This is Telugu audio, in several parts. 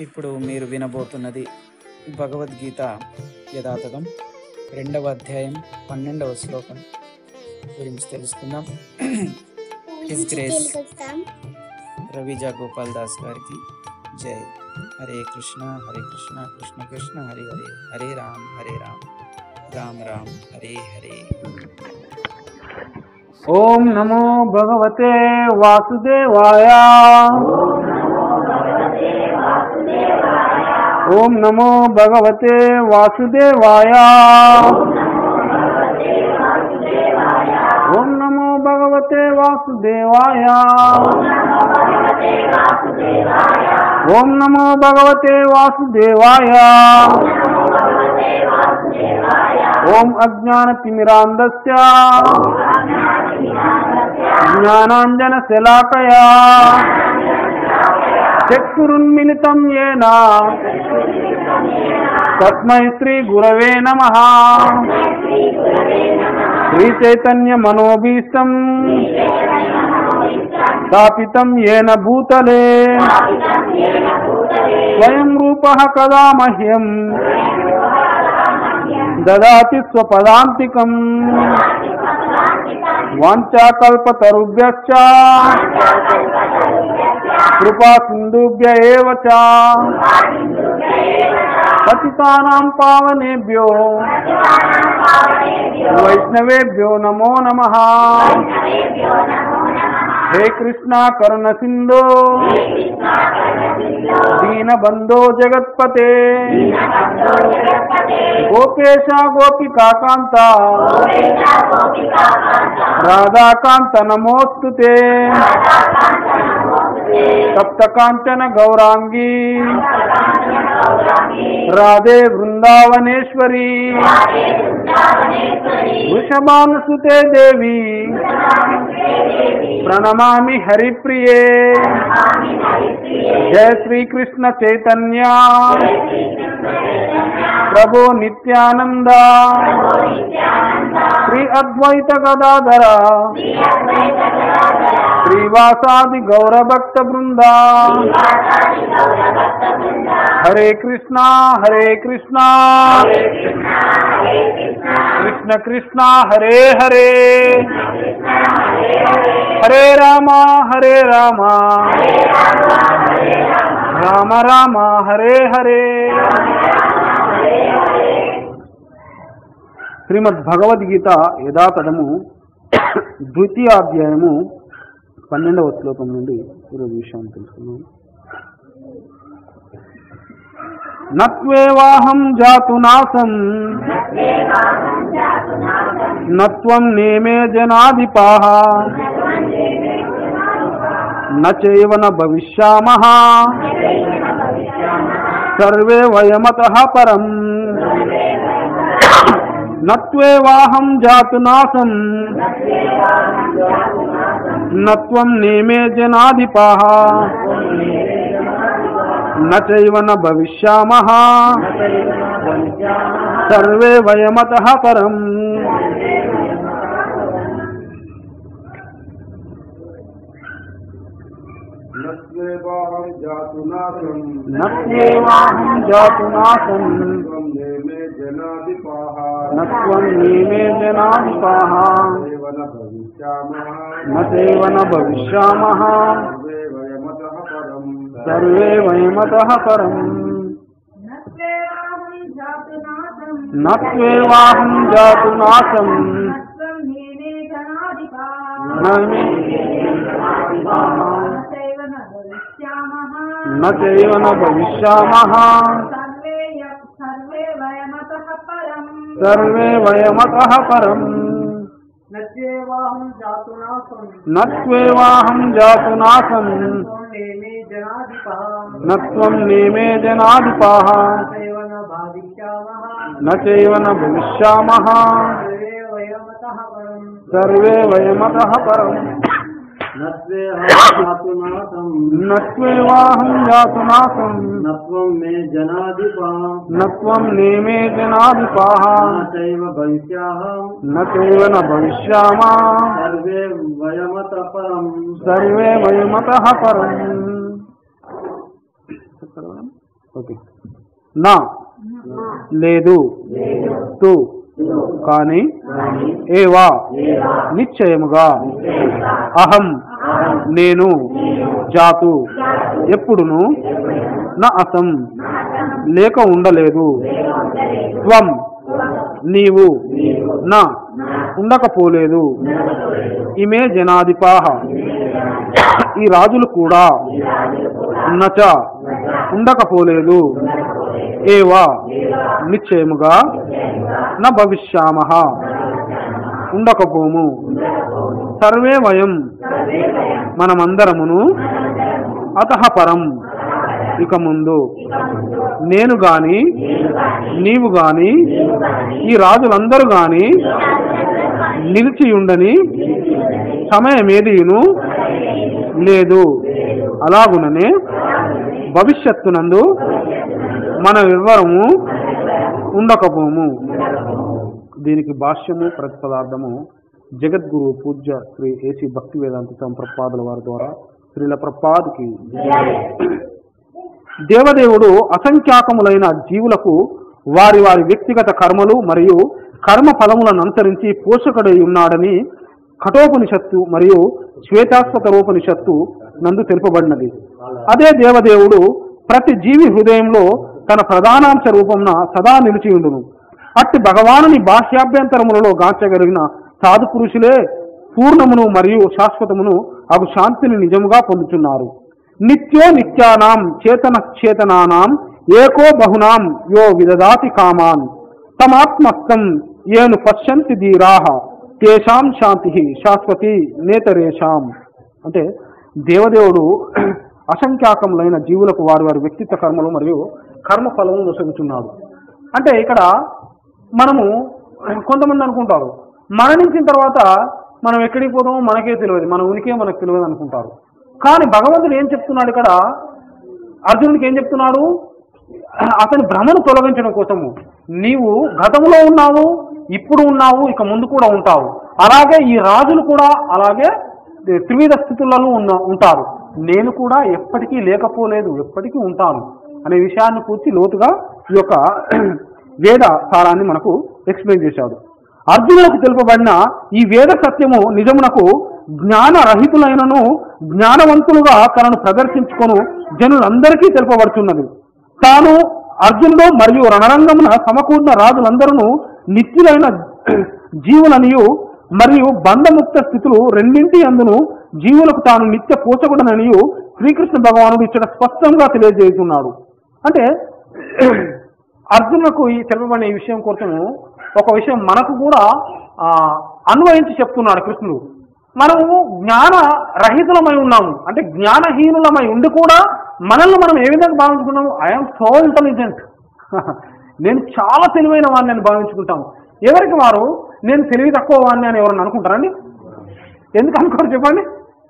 ఇప్పుడు మీరు వినబోతున్నది భగవద్గీత యథాతథం రెండవ అధ్యాయం పన్నెండవ శ్లోకం గురించి తెలుసుకుందాం హిస్ గ్రేస్ రవిజా గోపాల్ దాస్ గారికి జై హరే కృష్ణ హరే కృష్ణ కృష్ణ కృష్ణ హరే హరే హరే రామ్ హరే రామ్ రామ్ రామ్ హరే హరే ఓం నమో భగవతే వాసుదేవాయ ఓం నమో భగవతే వాసుదేవాయ ఓం నమో భగవతే వాసుదేవాయ ఓం నమో భగవతే వాసుదేవాయ ఓం అజ్ఞానతిమిరాంధస్య జ్ఞానాంజన శలాకయా చక్షురున్మిలితం ఏన తస్మై శ్రీ గురవే నమ శ్రీ చైతన్య మనోభీష్టం స్థాపితం ఏన భూతలే స్వయం రూప కదా మహ్యం దదాతి స్వపదాంతికం వాంఛాకల్పతరుభ్యశ్చ కృపా సింధుభ్య ఏవ చ పతితానాం పావనేభ్యో వైష్ణవేభ్యో నమో నమః హే కృష్ణ కరుణ సింధో దీనబంధో జగత్పతే గోపేశ గోపికాకాంత రాధాకాంత నమోస్తు సప్తకాంచన గౌరాంగీ రాధే బృందావనేశ్వరి వృషభానుసుతే దేవి ప్రణమామి హరిప్రియే జయ శ్రీకృష్ణ చైతన్య ప్రభు నిత్యానంద శ్రీ అద్వైత గదాధర శ్రీవాసాది గౌరభక్త బృంద హరే కృష్ణ హరే కృష్ణ కృష్ణ కృష్ణ హరే హరే హరే రామ హరే రామ రామ రామ హరే హరే శ్రీమద్ భగవద్గీత యథాతడము ద్వితీయాధ్యాయము పన్నెండవ శ్లోకం నుండి ఈరోజు విషయాన్ని తెలుసుకున్నాం నత్వేవాహం జాతు నాసం నత్వం నేమే జనాధిపాః నైవ న భవిష్యామః సర్వే వయమతః పరం నత్వేవాహం జాతు నాసం నత్వం నేమే జనాధిపాః నైవ న భవిష్యామః సర్వే వయమతః పరం నత్వేవాహం జాతునాథం నత్వేవాహం జాతు నాసం త్వం నేమే జనాధిపాః నత్వం నేమే జనాధిపాః దేవన భవిష్యామః నైవ న భవిష్యామః సర్వే వయమతః పరం సర్వే వయమతః పరం నత్వేవాహం జాతు నాసం నమే నైవ న భవిష్యామః సర్వే వయమతః పరం నత్యేవాహం జాతునాసం నత్వేవాహం జాతు నాసం నేమే జనాధిపా నత్వం నేమే జనాధిపాః సేవన బాధిష్యామః నైవ న భవిష్యామః సర్వే వయమతః పరం సర్వే వయమతః పరం నత్వేహం జాతునాథం నత్వేవాహం జాతు నాసం నత్వం మే జనాధిపా నత్వం నేమే జనాధిపాః నైవ భవిష్యాహం నైవ న భవిష్యామా సర్వే వయమత పరం సర్వే వయమతః పరం ఓకే నా లేదు తు కానీ ఏవా నిశ్చయముగా అహం నేను జాతు ఎప్పుడును నా అసం లేక ఉండలేదు త్వం నీవు నా ఉండకపోలేదు ఇమే జనాధిపాహ ఈ రాజులు కూడా నచ ఉండకపోలేదు ఏవా నిశ్చయముగా న భవిష్యామహ ఉండకపోము సర్వే వయం మనమందరమును అత పరం ఇక ముందు నేను గాని నీవు గాని ఈ రాజులందరూ గాని నిలిచి ఉండని సమయమేదియును లేదు అలాగుననే భవిష్యత్తునందు మన వివరము ఉండకపోము దీనికి భాష్యము ప్రతిపదార్థము జగద్గురు పూజ్య శ్రీ ఏసీ భక్తి వేదాంత సంప్రపాదుల వారి ద్వారా శ్రీల ప్రపాద్కి దేవదేవుడు అసంఖ్యాకములైన జీవులకు వారి వారి వ్యక్తిగత కర్మలు మరియు కర్మ ఫలములను అనుసరించి పోషకుడై ఉన్నాడని కఠోపనిషత్తు మరియు శ్వేతాశ్వతరోపనిషత్తు నందు తెలుపబడినది అదే దేవదేవుడు ప్రతి జీవి హృదయంలో తన ప్రధానాంశ రూపంన సదా నిలిచి ఉండును అట్టి భగవానుని బాహ్యాభ్యంతరములలో గాంచగలిగిన సాధు పురుషులే పూర్ణమును మరియు శాశ్వతమును అగు శాంతిని నిజముగా పొందుతున్నారు నిత్యో నిత్యానాం చేతన చేతనానాం ఏకో బహునాం యో విదదాతి కామాన్ తమాత్మస్థం ఏను పశ్యంతి ధీరాహ తేషాం శాంతి శాశ్వతి నేతరేషాం అంటే దేవదేవుడు అసంఖ్యాకములైన జీవులకు వారి వారి వ్యక్తిత్వ కర్మలు మరియు కర్మ ఫలము నొసగుతున్నాడు అంటే ఇక్కడ మనము కొంతమంది అనుకుంటారు మరణించిన తర్వాత మనం ఎక్కడికి పోతామో మనకే తెలియదు మన ఉనికే మనకు తెలియదు అనుకుంటారు కానీ భగవంతుడు ఏం చెప్తున్నాడు ఇక్కడ అర్జునుడికి ఏం చెప్తున్నాడు అతని భ్రమను తొలగించడం కోసము నీవు గతంలో ఉన్నావు ఇప్పుడు ఉన్నావు ఇక ముందు కూడా ఉంటావు అలాగే ఈ రాజులు కూడా అలాగే త్రివిధ స్థితులలో ఉన్న ఉంటారు నేను కూడా ఎప్పటికీ లేకపోలేదు ఎప్పటికీ ఉంటాను అనే విషయాన్ని పూర్తి లోతుగా ఈ యొక్క వేద సారాన్ని మనకు ఎక్స్ప్లెయిన్ చేశాడు అర్జునులకు తెలుపబడిన ఈ వేద సత్యము నిజమునకు జ్ఞానరహితులైనను జ్ఞానవంతులుగా తనను ప్రదర్శించుకొను జనులందరికీ తెలుపబడుతున్నది తాను అర్జునుడు మరియు రణరంగమున సమకూడిన రాజులందరూ నిత్యులైన జీవులనియు మరియు బంధముక్త స్థితులు రెండింటి అందును జీవులకు తాను నిత్య పోషకుడననియు శ్రీకృష్ణ భగవానుడు ఇక్కడ స్పష్టంగా తెలియజేస్తున్నాడు అంటే అర్జునులకు ఈ తెలుపబడిన ఈ విషయం కోసము ఒక విషయం మనకు కూడా ఆ, అన్వయించి చెప్తున్నాడు కృష్ణుడు మనము జ్ఞాన రహితులమై ఉన్నాము అంటే జ్ఞానహీనులమై ఉండి కూడా మనల్ని మనం ఏ విధంగా భావించుకున్నాము ఐఎమ్ సో ఇంటెలిజెంట్ నేను చాలా తెలివైన వాడిని అని భావించుకుంటాము ఎవరికి వారు నేను తెలివి తక్కువ వాడిని అని ఎవరన్నా అనుకుంటారండి ఎందుకు అనుకోరు చెప్పండి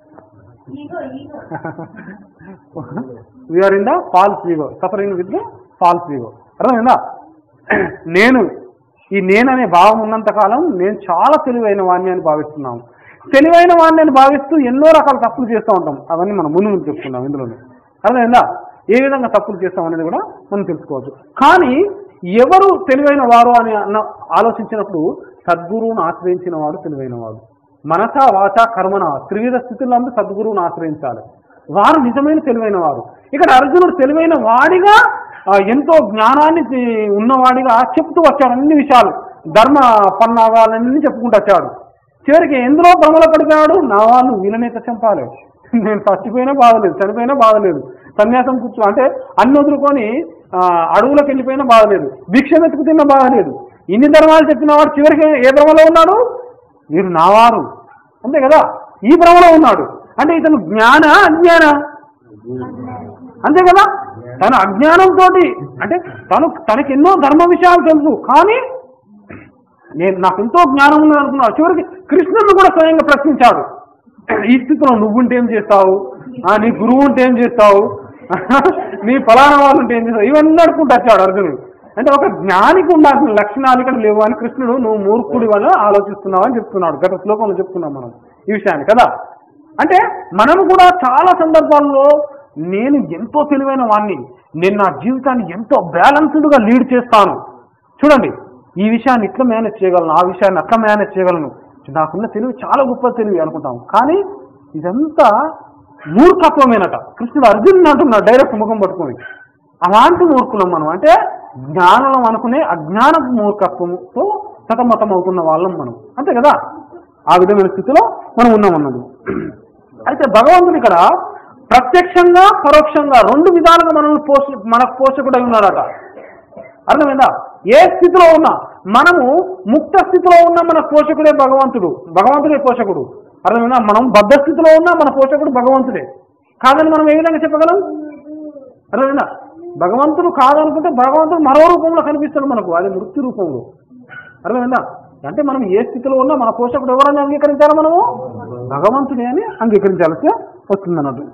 we are in the false ego suffering with the false ego అర్థమైందా నేను ఈ నేను అనే భావం ఉన్నంత కాలం నేను చాలా తెలివైన వాణ్ణి అని భావిస్తున్నాము తెలివైన వాణ్ణి అని భావిస్తూ ఎన్నో రకాల తప్పులు చేస్తూ ఉంటాం అవన్నీ మనం ముందు ముందు చెప్పుకున్నాం ఇందులోనే అర్థమైందా ఏ విధంగా తప్పులు చేస్తాం అనేది కూడా మనం తెలుసుకోవచ్చు కానీ ఎవరు తెలివైన వారు అని అన్న ఆలోచించినప్పుడు సద్గురువును ఆశ్రయించిన వాడు తెలివైన వాడు మనస వాచ కర్మన త్రివిధ స్థితులందు సద్గురువును ఆశ్రయించాలి వారు నిజమైన తెలివైన వారు ఇక్కడ అర్జునుడు తెలివైన వాడిగా ఆ, ఎంతో జ్ఞానాన్ని తి- ఉన్నవాడిగా చెప్తూ వచ్చాడు అన్ని విషయాలు ధర్మ పన్నాగాలన్నీ చెప్పుకుంటూ వచ్చాడు చివరికి ఎందులో భ్రమలో పడిపోయాడు నా వాళ్ళు వీళ్ళనైతే చంపాలి నేను చచ్చిపోయినా బాధలేదు చనిపోయినా బాధలేదు సన్యాసం కూర్చో అంటే అన్ని వదులుకొని ఆ, అడవులకు వెళ్ళిపోయినా బాధలేదు భిక్ష వెతుకు తిన్నా బాధలేదు ఇన్ని ధర్మాలు చెప్పిన వాడు చివరికి ఏ భ్రమలో ఉన్నాడు వీరు నావారు అంతే కదా ఈ భ్రమలో ఉన్నాడు అంటే ఇతను జ్ఞాన అజ్ఞాన అంతే కదా తన అజ్ఞానంతో అంటే తను తనకి ఎన్నో ధర్మ విషయాలు తెలుసు కానీ నేను నాకు ఎంతో జ్ఞానం ఉంది అనుకున్నాడు చివరికి కృష్ణుడు కూడా స్వయంగా ప్రశ్నించాడు ఈ స్థితిలో నువ్వుంటే ఏం చేస్తావు ఆ, నీ గురువు ఉంటే ఏం చేస్తావు నీ ఫలానా వాళ్ళు ఉంటే ఏం చేస్తావు ఇవన్నీ అడుకుంటూ వచ్చాడు అర్జునుడు అంటే ఒక జ్ఞానికి ఉండాల్సిన లక్షణాలు ఇక్కడ లేవు అని కృష్ణుడు నువ్వు మూర్ఖుడి వల్ల ఆలోచిస్తున్నావు అని చెప్తున్నాడు గత శ్లోకంలో చెప్తున్నాం మనం ఈ విషయాన్ని కదా అంటే మనం కూడా చాలా సందర్భాల్లో నేను ఎంతో తెలివైన వాణ్ణి నేను నా జీవితాన్ని ఎంతో బ్యాలెన్స్డ్గా లీడ్ చేస్తాను చూడండి ఈ విషయాన్ని ఇట్లా మేనేజ్ చేయగలను ఆ విషయాన్ని అట్లా మేనేజ్ చేయగలను నాకున్న తెలివి చాలా గొప్ప తెలివి అనుకుంటాం కానీ ఇదంతా మూర్ఖత్వమేనట కృష్ణుడు అర్జునుడు అంటున్నాడు డైరెక్ట్ ముఖం పట్టుకొని అలాంటి మూర్ఖులం మనం అంటే జ్ఞానం అనుకునే అజ్ఞాన మూర్ఖత్వంతో సతమతం అవుతున్న వాళ్ళం మనం అంతే కదా ఆ విధమైన స్థితిలో మనం ఉన్నాం అన్నది అయితే భగవంతుడు ఇక్కడ ప్రత్యక్షంగా పరోక్షంగా రెండు విధాలుగా మనల్ని పోష మనకు పోషకుడై ఉన్నాడట అర్థమైందా ఏ స్థితిలో ఉన్నా మనము ముక్త స్థితిలో ఉన్న మన పోషకుడే భగవంతుడు భగవంతుడే పోషకుడు అర్థమైందా మనం బద్ధ స్థితిలో ఉన్నా మన పోషకుడు భగవంతుడే కాదని మనం ఏ విధంగా చెప్పగలం అర్థమైందా భగవంతుడు కాదనుకుంటే భగవంతుడు మరో రూపంలో కనిపిస్తాడు మనకు అది మృత్యు రూపంలో అర్థమైందా అంటే మనం ఏ స్థితిలో ఉన్నా మన పోషకుడు ఎవరని అంగీకరించాలి మనము భగవంతుడే అని అంగీకరించాల్సి వస్తుంది అన్నట్టు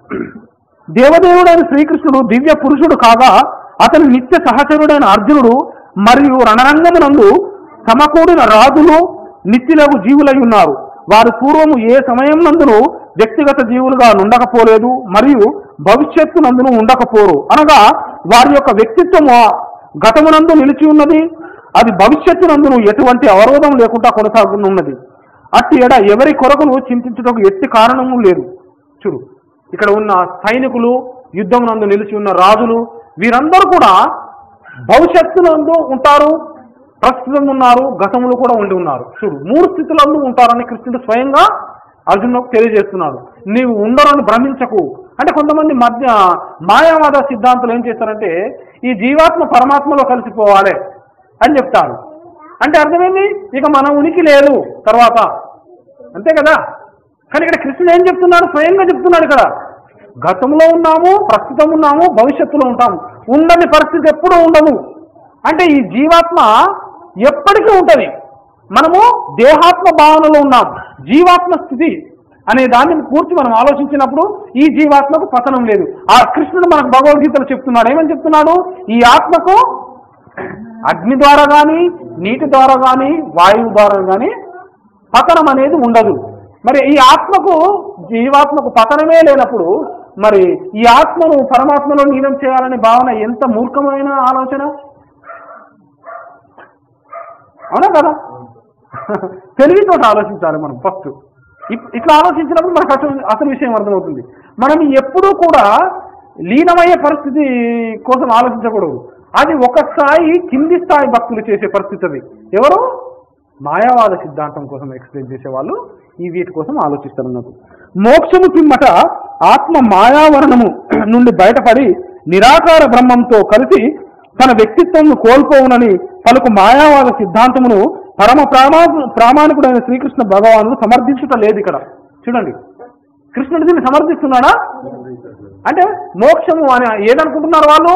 దేవదేవుడైన శ్రీకృష్ణుడు దివ్య పురుషుడు కాగా అతని నిత్య సహచరుడైన అర్జునుడు మరియు రణరంగమునందు సమకూడిన రాజులు నిత్యులకు జీవులై ఉన్నారు వారు పూర్వము ఏ సమయం నందును వ్యక్తిగత జీవులుగా నుండకపోలేదు మరియు భవిష్యత్తు నందును ఉండకపోరు అనగా వారి యొక్క వ్యక్తిత్వము గతమునందు నిలిచి ఉన్నది అది భవిష్యత్తు నందును ఎటువంటి అవరోధం లేకుండా కొనసాగుతున్నది అట్టి ఎడ ఎవరి కొరకును చింతించుటకు ఎట్టి కారణము లేదు చూడు ఇక్కడ ఉన్న సైనికులు యుద్ధం నందు నిలిచి ఉన్న రాజులు వీరందరూ కూడా భవిష్యత్తు నందు ఉంటారు ప్రస్తుతం ఉన్నారు గతంలో కూడా ఉండి ఉన్నారు చూడు మూడు స్థితులందు ఉంటారని కృష్ణుడు స్వయంగా అర్జునులకు తెలియజేస్తున్నాడు నీవు ఉండరని భ్రమించకు అంటే కొంతమంది మధ్య మాయావాద సిద్ధాంతులు ఏం చేస్తారంటే ఈ జీవాత్మ పరమాత్మలో కలిసిపోవాలి అని చెప్తారు అంటే అర్థమైంది ఇక మన ఉనికి లేదు తర్వాత అంతే కదా కానీ ఇక్కడ కృష్ణుడు ఏం చెప్తున్నాడు స్వయంగా చెప్తున్నాడు ఇక్కడ గతంలో ఉన్నాము ప్రస్తుతం ఉన్నాము భవిష్యత్తులో ఉంటాము ఉండని పరిస్థితి ఎప్పుడూ ఉండదు అంటే ఈ జీవాత్మ ఎప్పటికీ ఉంటది మనము దేహాత్మ భావనలో ఉన్నాం జీవాత్మ స్థితి అనే దాన్ని పూర్తి మనం ఆలోచించినప్పుడు ఈ జీవాత్మకు పతనం లేదు ఆ కృష్ణుడు మనకు భగవద్గీతలో చెప్తున్నాడు ఏమని చెప్తున్నాడు ఈ ఆత్మకు అగ్ని ద్వారా కానీ నీటి ద్వారా కానీ వాయువు ద్వారా కానీ పతనం అనేది ఉండదు మరి ఈ ఆత్మకు జీవాత్మకు పతనమే లేనప్పుడు మరి ఈ ఆత్మను పరమాత్మలో లీనం చేయాలనే భావన ఎంత మూర్ఖమైన ఆలోచన అవునా కదా తెలివితో ఆలోచించాలి మనం ఫస్ట్ ఇట్లా ఆలోచించినప్పుడు మనకు అసలు అసలు విషయం అర్థమవుతుంది మనం ఎప్పుడూ కూడా లీనమయ్యే పరిస్థితి కోసం ఆలోచించకూడదు అది ఒక స్థాయి కింది స్థాయి భక్తులు చేసే పరిస్థితి అది ఎవరు మాయావాద సిద్ధాంతం కోసం ఎక్స్ప్లెయిన్ చేసే వాళ్ళు ఈ వీటి కోసం ఆలోచిస్తారు అన్నట్టు మోక్షము పిమ్మట ఆత్మ మాయావరణము నుండి బయటపడి నిరాకార బ్రహ్మంతో కలిసి తన వ్యక్తిత్వంను కోల్పోవునని పలుకు మాయావాద సిద్ధాంతమును పరమ ప్రామా ప్రామాణికుడైన శ్రీకృష్ణ భగవానుడు సమర్థించుట లేదు ఇక్కడ చూడండి కృష్ణుడు దీన్ని సమర్థిస్తున్నాడా అంటే మోక్షము అని ఏదనుకుంటున్నారు వాళ్ళు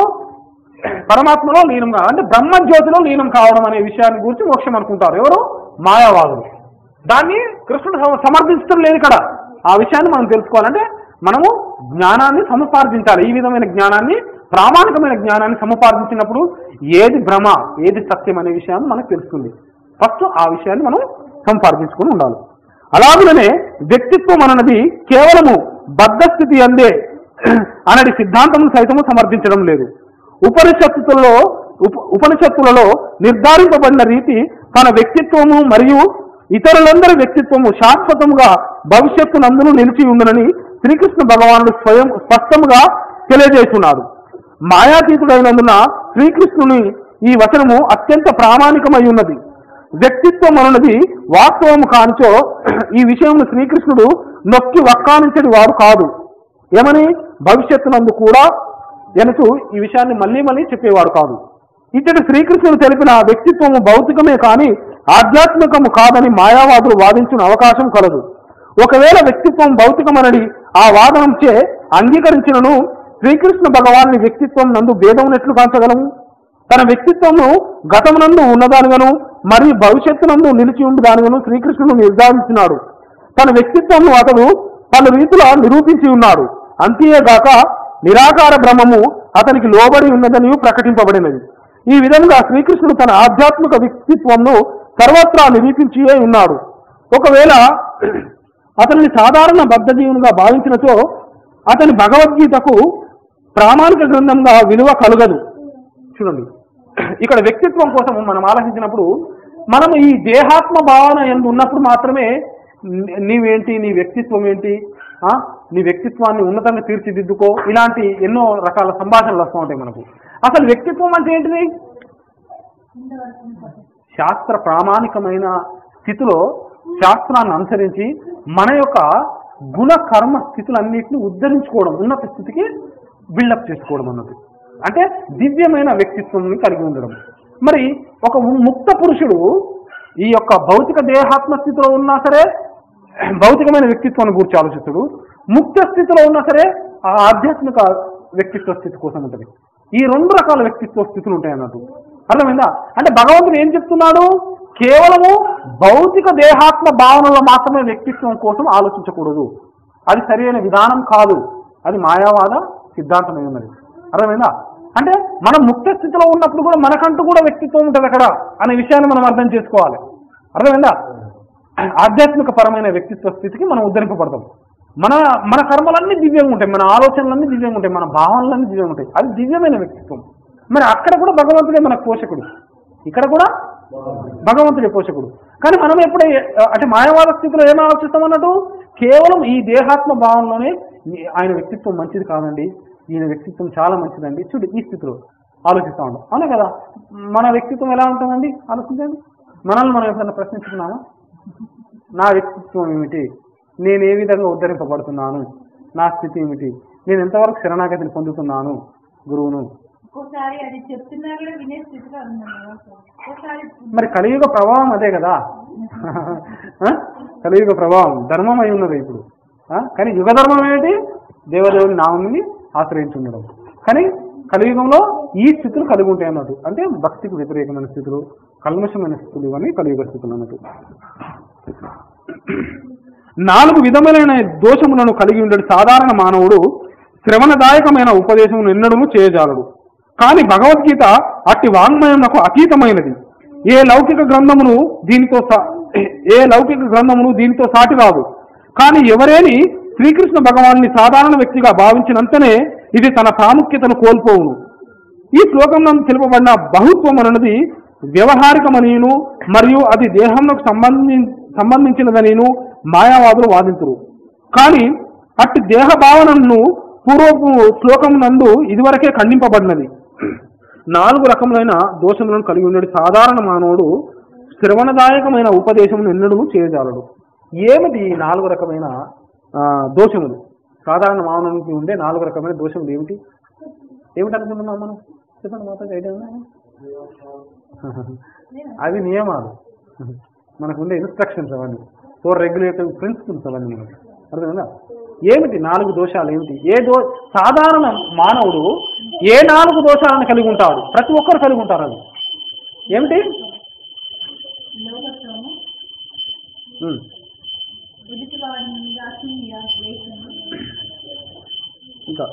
పరమాత్మలో లీనంగా అంటే బ్రహ్మజ్యోతిలో లీనం కావడం అనే విషయాన్ని గురించి మోక్షం అనుకుంటారు ఎవరు మాయావాదులు దాన్ని కృష్ణుడు సమ- సమర్థించడం లేదు ఇక్కడ ఆ విషయాన్ని మనం తెలుసుకోవాలంటే మనము జ్ఞానాన్ని సముపార్జించాలి ఈ విధమైన జ్ఞానాన్ని ప్రామాణికమైన జ్ఞానాన్ని సముపార్జించినప్పుడు ఏది భ్రమ ఏది సత్యం అనే విషయాన్ని మనకు తెలుస్తుంది ఫస్ట్ ఆ విషయాన్ని మనం సంపాదించుకొని ఉండాలి అలాగనే వ్యక్తిత్వం అన్నది కేవలము బద్ధస్థితి అందే అనడి సిద్ధాంతము సైతము సమర్థించడం లేదు ఉపనిషత్తులలో ఉప ఉపనిషత్తులలో నిర్ధారింపబడిన రీతి తన వ్యక్తిత్వము మరియు ఇతరులందరి వ్యక్తిత్వము శాశ్వతముగా భవిష్యత్తు నందును నిలిచి ఉండునని శ్రీకృష్ణ భగవానుడు స్వయం స్పష్టముగా తెలియజేస్తున్నాడు మాయాతీతుడైనందున శ్రీకృష్ణుని ఈ వచనము అత్యంత ప్రామాణికమై ఉన్నది వ్యక్తిత్వం అన్నది వాస్తవము కానిచో ఈ విషయమును శ్రీకృష్ణుడు నొక్కి వక్కానించడి వాడు కాదు ఏమని భవిష్యత్తునందు కూడా ఎనుచు ఈ విషయాన్ని మళ్ళీ మళ్ళీ చెప్పేవాడు కాదు ఇచ్చటి శ్రీకృష్ణుడు తెలిపిన వ్యక్తిత్వము భౌతికమే కాని ఆధ్యాత్మికము కాదని మాయావాదులు వాదించిన అవకాశం కలదు ఒకవేళ వ్యక్తిత్వం భౌతికమనడి ఆ వాదనంచే అంగీకరించినను శ్రీకృష్ణ భగవాని వ్యక్తిత్వం నందు భేదమునెట్లు కాంచగలము తన వ్యక్తిత్వము గతమునందు ఉన్నదానిగాను మరియు భవిష్యత్తునందు నిలిచి ఉండదానిగాను శ్రీకృష్ణుడు నిర్ధారించినాడు తన వ్యక్తిత్వము అతడు పలు రీతిలో నిరూపించి ఉన్నాడు అంతేగాక నిరాకార బ్రహ్మము అతనికి లోబడి ఉన్నదని ప్రకటింపబడినది ఈ విధంగా శ్రీకృష్ణుడు తన ఆధ్యాత్మిక వ్యక్తిత్వంను సర్వత్రా నిరూపించియే ఉన్నాడు ఒకవేళ అతనిని సాధారణ బద్ధజీవునిగా భావించినచో అతని భగవద్గీతకు ప్రామాణిక గ్రంథంగా విలువ కలగదు చూడండి ఇక్కడ వ్యక్తిత్వం కోసం మనం ఆలోచించినప్పుడు మనం ఈ దేహాత్మ భావన ఎందు ఉన్నప్పుడు మాత్రమే నీ- నీవేంటి నీ వ్యక్తిత్వం ఏంటి ఆ? నీ వ్యక్తిత్వాన్ని ఉన్నతంగా తీర్చిదిద్దుకో ఇలాంటి ఎన్నో రకాల సంభాషణలు వస్తూ ఉంటాయి మనకు అసలు వ్యక్తిత్వం అంటే ఏంటిది శాస్త్ర ప్రామాణికమైన స్థితిలో శాస్త్రాన్ని అనుసరించి మన యొక్క గుణ కర్మ స్థితులన్నింటినీ ఉద్ధరించుకోవడం ఉన్నత స్థితికి బిల్డప్ చేసుకోవడం అన్నది అంటే దివ్యమైన వ్యక్తిత్వం కలిగి ఉండడం మరి ఒక ముక్త పురుషుడు ఈ యొక్క భౌతిక దేహాత్మ స్థితిలో ఉన్నా సరే భౌతికమైన వ్యక్తిత్వాన్ని గురించి ఆలోచిస్తాడు ముక్త స్థితిలో ఉన్నా సరే ఆ ఆధ్యాత్మిక వ్యక్తిత్వ స్థితి కోసం ఉంటుంది ఈ రెండు రకాల వ్యక్తిత్వ స్థితులు ఉంటాయి అన్నట్టు అర్థమైందా అంటే భగవంతుడు ఏం చెప్తున్నాడు కేవలము భౌతిక దేహాత్మ భావనలో మాత్రమే వ్యక్తిత్వం కోసం ఆలోచించకూడదు అది సరైన విధానం కాదు అది మాయావాద సిద్ధాంతమై ఉన్నది అర్థమైందా అంటే మనం ముక్త స్థితిలో ఉన్నప్పుడు కూడా మనకంటూ కూడా వ్యక్తిత్వం ఉంటుంది అక్కడ అనే విషయాన్ని మనం అర్థం చేసుకోవాలి అర్థమైందా ఆధ్యాత్మిక పరమైన వ్యక్తిత్వ స్థితికి మనం ఉద్ధరింపబడతాం మన మన కర్మలన్నీ దివ్యంగా ఉంటాయి మన ఆలోచనలన్నీ దివ్యంగా ఉంటాయి మన భావనలన్నీ దివ్యంగా ఉంటాయి అది దివ్యమైన వ్యక్తిత్వం మరి అక్కడ కూడా భగవంతుడే మనకు పోషకుడు ఇక్కడ కూడా భగవంతుడే పోషకుడు కానీ మనం ఎప్పుడే అంటే మాయవాద స్థితిలో ఏం ఆలోచిస్తాం అన్నట్టు కేవలం ఈ దేహాత్మ భావంలోనే ఈ- ఆయన వ్యక్తిత్వం మంచిది కాదండి ఈయన వ్యక్తిత్వం చాలా మంచిదండి చూడు ఈ స్థితిలో ఆలోచిస్తా ఉంటాం అవునా కదా మన వ్యక్తిత్వం ఎలా ఉంటుందండి ఆలోచించండి మనల్ని మనం ఎప్పుడైనా ప్రశ్నించుకున్నామా నా వ్యక్తిత్వం ఏమిటి నేను ఏ విధంగా ఉద్ధరింపబడుతున్నాను నా స్థితి ఏమిటి నేను ఎంతవరకు శరణాగతిని పొందుతున్నాను గురువును ఒక్కోసారి అది చెప్తున్నా కూడా వినే స్థితిలో ఉన్నాను ఒక్కోసారి మరి కలియుగ ప్రభావం అదే కదా ఆ? కలియుగ ప్రభావం ధర్మం అయి ఉన్నది ఇప్పుడు ఆ? కానీ యుగ ధర్మం ఏమిటి దేవదేవుని నామని ఆశ్రయించి ఉండడం కానీ కలియుగంలో ఈ స్థితులు కలిగి ఉంటాయి అన్నట్టు అంటే భక్తికి వ్యతిరేకమైన స్థితులు కల్మషమైన స్థితులు ఇవన్నీ కలియుగ స్థితులు అన్నట్టు నాలుగు విధములైన దోషములను కలిగి ఉండడు సాధారణ మానవుడు శ్రవణదాయకమైన ఉపదేశమును ఎన్నడూ చేయజాలడు కానీ భగవద్గీత అట్టి వాంగ్మయమునకు అతీతమైనది ఏ లౌకిక గ్రంథమును దీనితో సా- ఏ లౌకిక గ్రంథమును దీనితో సాటి రాదు కానీ ఎవరేని శ్రీకృష్ణ భగవాన్ని సాధారణ వ్యక్తిగా భావించినంతనే ఇది తన ప్రాముఖ్యతను కోల్పోవును ఈ శ్లోకంలో తెలుపబడిన బహుత్వం అన్నది వ్యవహారికమనిను మరియు అది దేహంలోకి సంబంధి సంబంధించినదనిను మాయావాదులు వాదించరు కానీ అట్టి దేహ భావనను పూర్వపు శ్లోకం నందు ఇదివరకే ఖండింపబడినది నాలుగు రకములైన దోషములను కలిగి ఉండేది సాధారణ మానవుడు శ్రవణదాయకమైన ఉపదేశమును ఎన్నడూ చేయజాలడు ఏమిటి ఈ నాలుగు రకమైన ఆ, దోషములు సాధారణ మానవునికి ఉండే నాలుగు రకమైన దోషములు ఏమిటి ఏమిటి అనుకుంటున్నాం మనం చెప్పండి మాతో ఐడియా ఉందా? అవి నియమాలు మనకు ఉండే ఇన్స్ట్రక్షన్స్ అవన్నీ ఫోర్ రెగ్యులేటివ్ ప్రిన్సిపల్స్ అవన్నీ మనకి అర్థమైందా ఏమిటి నాలుగు దోషాలు ఏమిటి ఏ దో సాధారణ మానవుడు ఏ నాలుగు దోషాలను కలిగి ఉంటాడు ప్రతి ఒక్కరు కలిగి ఉంటారు అది ఏమిటి లోకత్వము ఉమ్. ఎదుటి వాడిని అసూయ ద్వేషము ఇంకా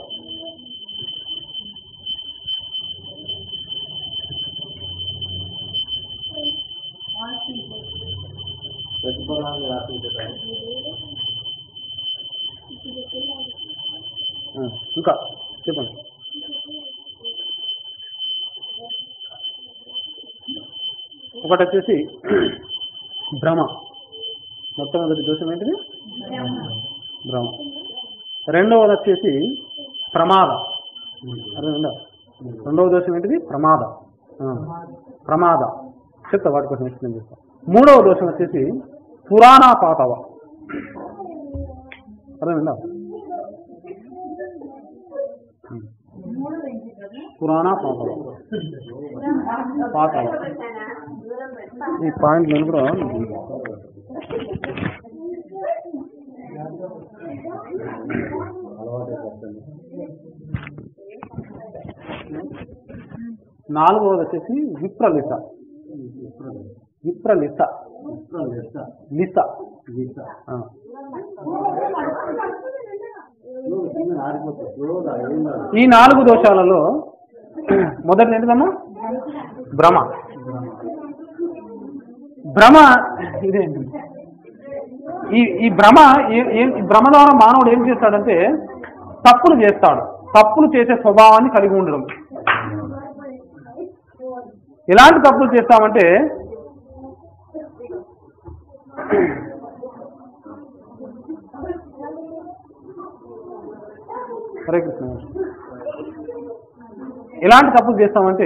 ఆస్తి ప్రతిఫలాన్ని ఆశించటం ఆ, ఇంకా చెప్పండి ఒకటి వచ్చేసి భ్రమ మొట్టమొదటి దోషం ఏంటిది భ్రమ రెండవది వచ్చేసి ప్రమాద అర్థమైందా రెండవ దోషం ఏంటిది ప్రమాద ఆ, ప్రమాద చెప్తా వాటి కోసం ఎక్స్ప్లెయిన్ చేస్తా మూడవ దోషం వచ్చేసి పురాణాపాతవ అర్థమైందా పురాణ పాతవ పాతవ ఈ పాయింట్ నేను కూడా నాలుగవది వచ్చేసి విప్రలిత విప్రలిత లిత ఆ. ఈ నాలుగు దోషాలలో మొదటి ఏంటిదమ్మా భ్రమ భ్రమ ఇదేంటి ఈ ఈ భ్రమ ఏ- ఏ- ఈ భ్రమ ద్వారా మానవుడు ఏం చేస్తాడంటే తప్పులు చేస్తాడు తప్పులు చేసే స్వభావాన్ని కలిగి ఉండడం ఎలాంటి తప్పులు చేస్తామంటే హరే కృష్ణ ఎలాంటి తప్పులు చేస్తామంటే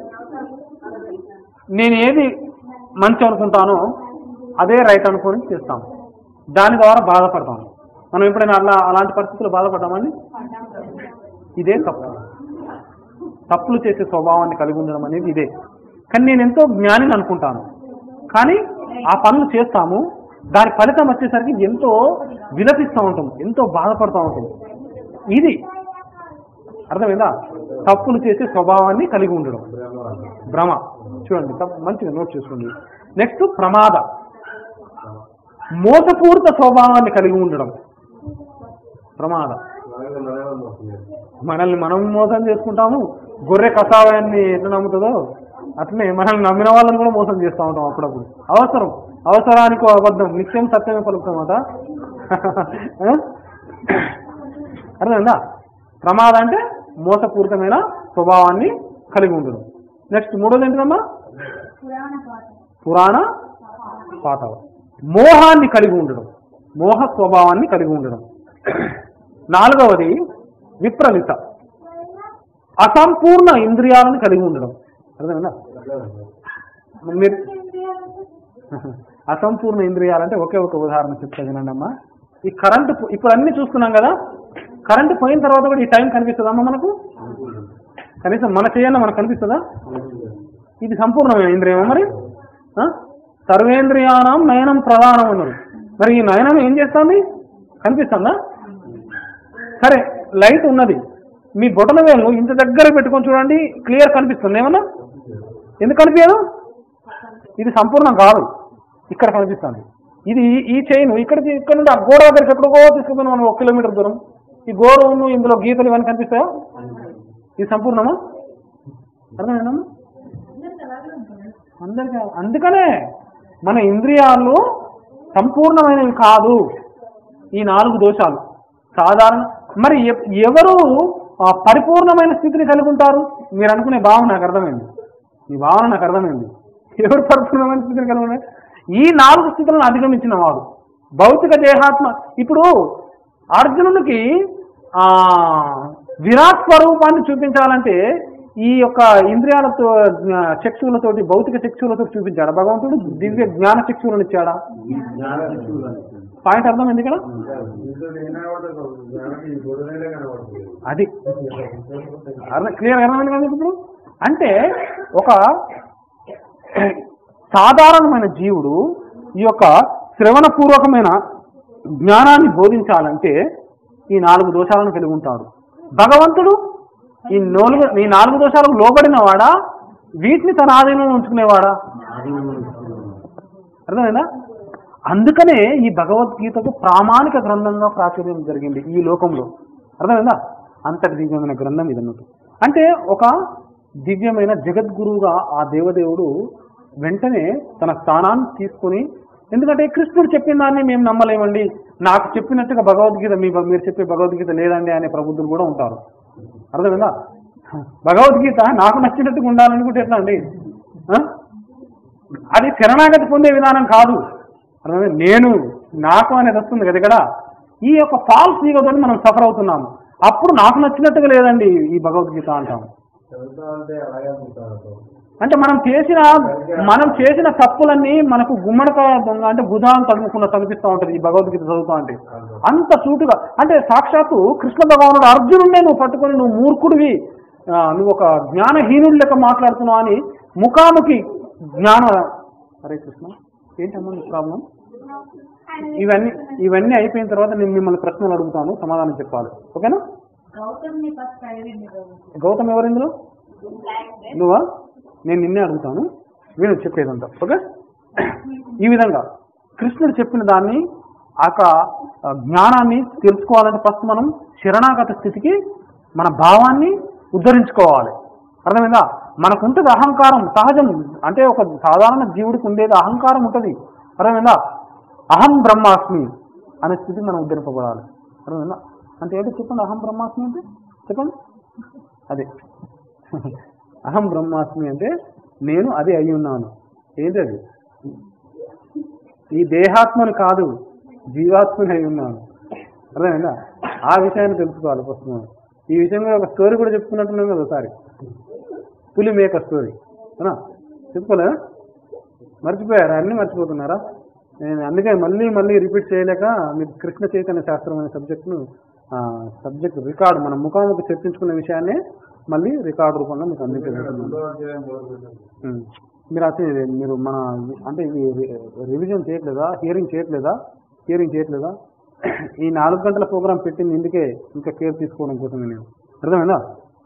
నేను ఏది మంచి అనుకుంటానో అదే రైట్ అనుకొని చేస్తాం దాని ద్వారా బాధపడతాం మనం ఎప్పుడైనా అలా అలాంటి పరిస్థితులు బాధపడ్డామండి ఇదే తప్పు తప్పులు చేసే స్వభావాన్ని కలిగి ఉండడం అనేది ఇదే కానీ నేను ఎంతో జ్ఞానిని అనుకుంటాను కానీ ఆ పనులు చేస్తాము దాని ఫలితం వచ్చేసరికి ఎంతో విలపిస్తూ ఉంటాం ఎంతో బాధపడుతూ ఉంటాం ఇది అర్థమైందా తప్పులు చేసే స్వభావాన్ని కలిగి ఉండడం భ్రమ చూడండి తప్పు మంచిగా నోట్ చేసుకోండి నెక్స్ట్ ప్రమాద మోసపూరిత స్వభావాన్ని కలిగి ఉండడం ప్రమాద మనల్ని మనం మోసం చేసుకుంటాము గొర్రె కషాయాన్ని ఎట్లా నమ్ముతుందో అట్లనే మనల్ని నమ్మిన వాళ్ళని కూడా మోసం చేస్తూ ఉంటాం అప్పుడప్పుడు అవసరం అవసరానికి అబద్ధం నిత్యం సత్యమే పలుకుతామట అర్థమైందా ప్రమాద అంటే మోసపూరితమైన స్వభావాన్ని కలిగి ఉండడం నెక్స్ట్ మూడోది ఏంటమ్మా పురాణ పాఠం పురాణ పాఠవ మోహాన్ని కలిగి ఉండడం మోహ స్వభావాన్ని కలిగి ఉండడం నాలుగవది విప్రలిత అసంపూర్ణ ఇంద్రియాలను కలిగి ఉండడం అర్థమైందా మీరు అసంపూర్ణ ఇంద్రియాలంటే ఒకే ఒక ఉదాహరణ చెప్తా వినండి అమ్మా ఈ కరెంటు పో- ఇప్పుడు అన్ని చూస్తున్నాం కదా కరెంటు పోయిన తర్వాత కూడా ఈ టైం కనిపిస్తుందమ్మా మనకు కనీసం మన చేయన్న మనకు కనిపిస్తుందా ఇది సంపూర్ణమైన ఇంద్రియమా మరి ఆ? సర్వేంద్రియానం నయనం ప్రధానం అన్నారు మరి ఈ నయనం ఏం చేస్తుంది కనిపిస్తుందా సరే లైట్ ఉన్నది మీ బొటన వేలు ఇంత దగ్గర పెట్టుకొని చూడండి క్లియర్ కనిపిస్తుంది ఏమన్నా ఎందుకు కనిపించదు ఇది సంపూర్ణం కాదు ఇక్కడ కనిపిస్తుంది ఇది ఈ- ఈ చైన్ ఇక్కడ ఇక్కడ నుండి ఆ గోడ దగ్గరికి ఎక్కడికో తీసుకుపోయిన మనం ఒక కిలోమీటర్ దూరం ఈ గోడను ఇందులో గీతలు ఇవన్నీ కనిపిస్తాయా ఇది సంపూర్ణమా అర్థమైందమ్మా అందరికీ అందుకనే మన ఇంద్రియాలు సంపూర్ణమైనవి కాదు ఈ నాలుగు దోషాలు సాధారణ మరి ఎ- ఎవరు ఆ, పరిపూర్ణమైన స్థితిని కలిగి ఉంటారు మీరు అనుకునే భావన నాకు అర్థమైంది ఈ భావన నాకు అర్థమైంది ఎవరు పరిపూర్ణమైన స్థితిని కలిగి ఉన్నారు ఈ నాలుగు స్థితులను అధిగమించిన వాడు భౌతిక దేహాత్మ ఇప్పుడు అర్జునుడికి ఆ విరాట్ స్వరూపాన్ని చూపించాలంటే ఈ యొక్క ఇంద్రియాలతో జ్ఞా- చక్షువులతోటి భౌతిక చక్షువులతో చూపించాడా భగవంతుడు దివ్య జ్ఞాన చక్షువులను ఇచ్చాడా పాయింట్ అర్థమైంది ఇక్కడ అది అర్థం క్లియర్ అర్థమైంది కదా ఇప్పుడు అంటే ఒక సాధారణమైన జీవుడు ఈ యొక్క శ్రవణపూర్వకమైన జ్ఞానాన్ని బోధించాలంటే ఈ నాలుగు దోషాలను కలిగి ఉంటాడు భగవంతుడు ఈ నాలుగు ఈ నాలుగు దోషాలకు లోబడిన వాడా వీటిని తన ఆధీనంలో ఉంచుకునేవాడా అర్థమైందా అందుకనే ఈ భగవద్గీతకు ప్రామాణిక గ్రంథంగా ప్రాచుర్యం జరిగింది ఈ లోకంలో అర్థమైందా అంతటి దివ్యమైన గ్రంథం ఇది అన్నట్టు అంటే ఒక దివ్యమైన జగద్గురువుగా ఆ దేవదేవుడు వెంటనే తన స్థానాన్ని తీసుకొని ఎందుకంటే కృష్ణుడు చెప్పిన దాన్ని మేము నమ్మలేమండి నాకు చెప్పినట్టుగా భగవద్గీత మీ మీరు చెప్పే భగవద్గీత లేదండి అనే ప్రబుద్ధులు కూడా ఉంటారు అర్థమైందా భగవద్గీత నాకు నచ్చినట్టుగా ఉండాలనుకుంటే ఎట్లా అండి ఆ? అది శరణాగతి పొందే విధానం కాదు అర్థమైందా? నేను నాకు అనేది వస్తుంది కదా ఇక్కడ ఈ యొక్క ఫాల్స్ ఈగోతో మనం సఫర్ అవుతున్నాము అప్పుడు నాకు నచ్చినట్టుగా లేదండి ఈ భగవద్గీత అంటాం అంటే మనం చేసిన మనం చేసిన తప్పులన్నీ మనకు గుమ్మడికాయ దొంగ అంటే గుదాన్ని తడుముకున్న తనిపిస్తూ ఉంటది ఈ భగవద్గీత చదువుతా అంటే అంత సూటుగా అంటే సాక్షాత్తు కృష్ణ భగవానుడు అర్జునుడినే నువ్వు పట్టుకొని నువ్వు మూర్ఖుడివి ఆ, నువ్వు ఒక జ్ఞానహీనుడి లెక్క మాట్లాడుతున్నావు అని ముఖాముఖి జ్ఞాన హరే కృష్ణ ఏంటమ్మా నీ ప్రాబ్లం ఇవన్నీ ఇవన్నీ అయిపోయిన తర్వాత నేను మిమ్మల్ని ప్రశ్నలు అడుగుతాను సమాధానం చెప్పాలి ఓకేనా గౌతమ్ని ఫస్ట్ అడిగింది బాబు గౌతమ్ ఎవరు ఇందులో నువ్వా నేను నిన్నే అడుగుతాను వీడు చెప్పేదంతా ఓకే ఈ విధంగా కృష్ణుడు చెప్పిన దాన్ని ఆ యొక్క ఆ, జ్ఞానాన్ని తెలుసుకోవాలంటే ఫస్ట్ మనం శరణాగత స్థితికి మన భావాన్ని ఉద్ధరించుకోవాలి అర్థమైందా మనకు ఉంటుంది అహంకారం సహజం అంటే ఒక సాధారణ జీవుడికి ఉండేది అహంకారం ఉంటుంది అర్థమైందా అహం బ్రహ్మాస్మి అనే స్థితి మనం ఉద్ధరింపబడాలి అర్థమైందా అంటే ఏంటో చెప్పండి అహం బ్రహ్మాస్మి అంటే చెప్పండి అదే అహం బ్రహ్మాస్మి అంటే నేను అది అయి ఉన్నాను ఏంటి అది ఈ దేహాత్మని కాదు జీవాత్మని అయి ఉన్నాను అర్థమైందా ఆ విషయాన్ని తెలుసుకోవాలి ఫస్ట్ మనం ఈ విషయం మీద ఒక స్టోరీ కూడా చెప్పుకున్నట్టున్నాం కదా ఒకసారి పులి మేక స్టోరీ అవునా చెప్పుకోలేదా మర్చిపోయారా అన్నీ మర్చిపోతున్నారా నేను అందుకే మళ్ళీ మళ్ళీ రిపీట్ చేయలేక మీకు కృష్ణ చైతన్య శాస్త్రం అనే సబ్జెక్ట్ను సబ్జెక్ట్ రికార్డ్ మనం ముఖాముఖి చర్చించుకున్న విషయాన్ని మళ్ళీ రికార్డ్ రూపంలో మీకు అందించబోతున్నాను ఉం. మీరు అయితే మీరు మన అంటే ఇది రివిజన్ చేయట్లేదా హియరింగ్ చేయట్లేదా హియరింగ్ చేయట్లేదా ఈ నాలుగు గంటల ప్రోగ్రామ్ పెట్టింది ఇందుకే ఇంకా కేర్ తీసుకోవడం కోసమే నేను అర్థమైందా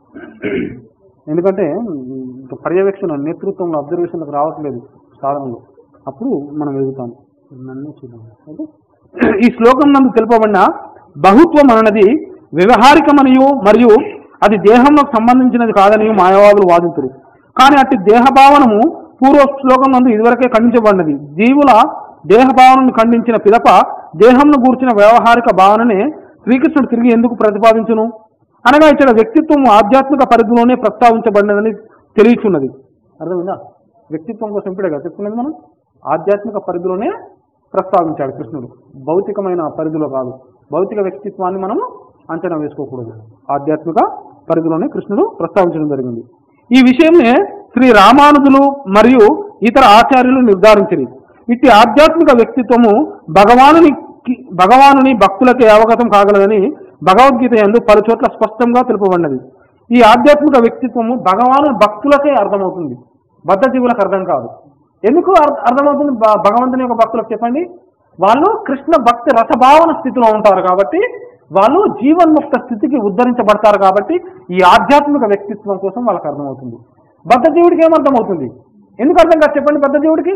ఎందుకంటే ఉం, ఇంకా పర్యవేక్షణ నేతృత్వంలో అబ్జర్వేషన్లకు రావట్లేదు సాధనలో అప్పుడు మనం ఎదుగుతాం నన్ను చూద్దాం ఓకే ఈ శ్లోకం నందు తెలుపబడిన బహుత్వం అన్నది వ్యవహారికమనియు మరియు అది దేహంలోకి సంబంధించినది కాదని మాయవాదులు వాదించరు కానీ అట్టి దేహభావనము పూర్వ శ్లోకం నందు ఇదివరకే ఖండించబడినది జీవుల దేహభావనను ఖండించిన పిదప దేహంను గూర్చిన వ్యవహారిక భావననే శ్రీకృష్ణుడు తిరిగి ఎందుకు ప్రతిపాదించును అనగా ఇక్కడ వ్యక్తిత్వం ఆధ్యాత్మిక పరిధిలోనే ప్రస్తావించబడినదని తెలియచున్నది అర్థమైందా వ్యక్తిత్వం కోసం ఇప్పుడే కదా చెప్పుకున్నది మనం ఆధ్యాత్మిక పరిధిలోనే ప్రస్తావించాడు కృష్ణుడు భౌతికమైన పరిధిలో కాదు భౌతిక వ్యక్తిత్వాన్ని మనం అంచనా వేసుకోకూడదు ఆధ్యాత్మిక పరిధిలోనే కృష్ణుడు ప్రస్తావించడం జరిగింది ఈ విషయంనే శ్రీ రామానుజులు మరియు ఇతర ఆచార్యులు నిర్ధారించింది ఇట్టి ఆధ్యాత్మిక వ్యక్తిత్వము భగవానుని భగవానుని భక్తులకే అవగతం కాగలదని భగవద్గీత ఎందు పలు చోట్ల స్పష్టంగా తెలుపబడినది ఈ ఆధ్యాత్మిక వ్యక్తిత్వము భగవాను భక్తులకే అర్థమవుతుంది బద్ధ జీవులకు అర్థం కాదు ఎందుకు అర్- అర్థమవుతుంది భ- భగవంతుని యొక్క భక్తులకు చెప్పండి వాళ్ళు కృష్ణ భక్తి రసభావన స్థితిలో ఉంటారు కాబట్టి వాళ్ళు జీవన్ముక్త స్థితికి ఉద్ధరించబడతారు కాబట్టి ఈ ఆధ్యాత్మిక వ్యక్తిత్వం కోసం వాళ్ళకి అర్థమవుతుంది బద్ధ జీవుడికి ఏమర్థమవుతుంది ఎందుకు అర్థం కాదు చెప్పండి బద్ధ జీవుడికి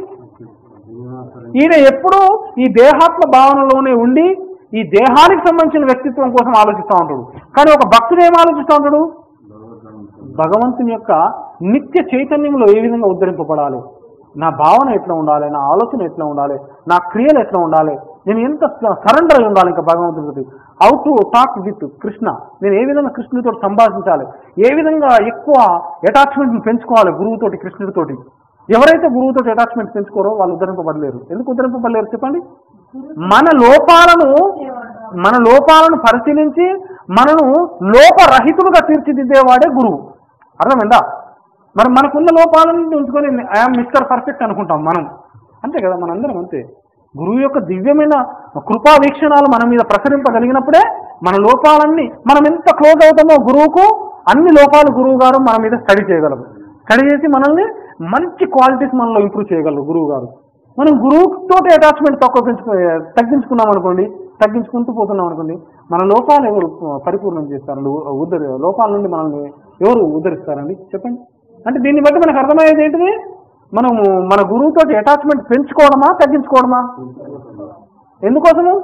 ఈయన ఎప్పుడూ ఈ దేహాత్మ భావనలోనే ఉండి ఈ దేహానికి సంబంధించిన వ్యక్తిత్వం కోసం ఆలోచిస్తూ ఉంటాడు కానీ ఒక భక్తుడు ఏం ఆలోచిస్తూ ఉంటాడు భగవంతుని యొక్క నిత్య చైతన్యంలో ఏ విధంగా ఉద్ధరింపబడాలి నా భావన ఎట్లా ఉండాలి నా ఆలోచన ఎట్లా ఉండాలి నా క్రియలు ఎట్లా ఉండాలి నేను ఎంత సరెండర్ అయి ఉండాలి ఇంకా భగవంతుడికి how to talk with Krishna నేను ఏ విధంగా కృష్ణుడితో సంభాషించాలి ఏ విధంగా ఎక్కువ అటాచ్మెంట్ పెంచుకోవాలి గురువుతోటి కృష్ణుడితోటి ఎవరైతే గురువుతో అటాచ్మెంట్ పెంచుకోరో వాళ్ళు ఉద్ధరింపబడలేరు ఎందుకు ఉద్ధరింపబడలేరు చెప్పండి మన లోపాలను మన లోపాలను పరిశీలించి మనను లోపరహితులుగా తీర్చిదిద్దేవాడే గురువు అర్థమైందా మరి మనకున్న లోపాలను ఉంచుకొని ఐఎమ్ మిస్టర్ పర్ఫెక్ట్ అనుకుంటాం మనం అంతే కదా మనందరం అంతే గురువు యొక్క దివ్యమైన కృపా వీక్షణాలు మన మీద ప్రసరింపగలిగినప్పుడే మన లోపాలన్నీ మనం ఎంత క్లోజ్ అవుతామో గురువుకు అన్ని లోపాలు గురువు గారు మన మీద స్టడీ చేయగలరు స్టడీ చేసి మనల్ని మంచి క్వాలిటీస్ మనలో ఇంప్రూవ్ చేయగలరు గురువు గారు మనం గురువుతో అటాచ్మెంట్ తక్కువ పెంచుకో తగ్గించుకున్నాం అనుకోండి తగ్గించుకుంటూ పోతున్నాం అనుకోండి మన లోపాలు ఎవరు పరిపూర్ణం చేస్తారు ఉద్ధరి లోపాల నుండి మనల్ని ఎవరు ఉద్ధరిస్తారండి చెప్పండి అంటే దీన్ని బట్టి మనకు అర్థమయ్యేది ఏంటిది మనము మన గురువుతో అటాచ్మెంట్ పెంచుకోవడమా తగ్గించుకోవడమా ఎందుకోసము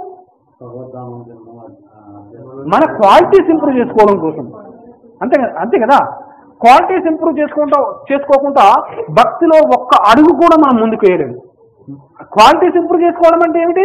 మన క్వాలిటీస్ ఇంప్రూవ్ చేసుకోవడం కోసం అంతే కదా అంతే కదా క్వాలిటీస్ ఇంప్రూవ్ చేసుకుంటా చేసుకోకుండా భక్తిలో ఒక్క అడుగు కూడా మనం ముందుకు వేయలేము క్వాలిటీస్ ఇంప్రూవ్ చేసుకోవడం అంటే ఏమిటి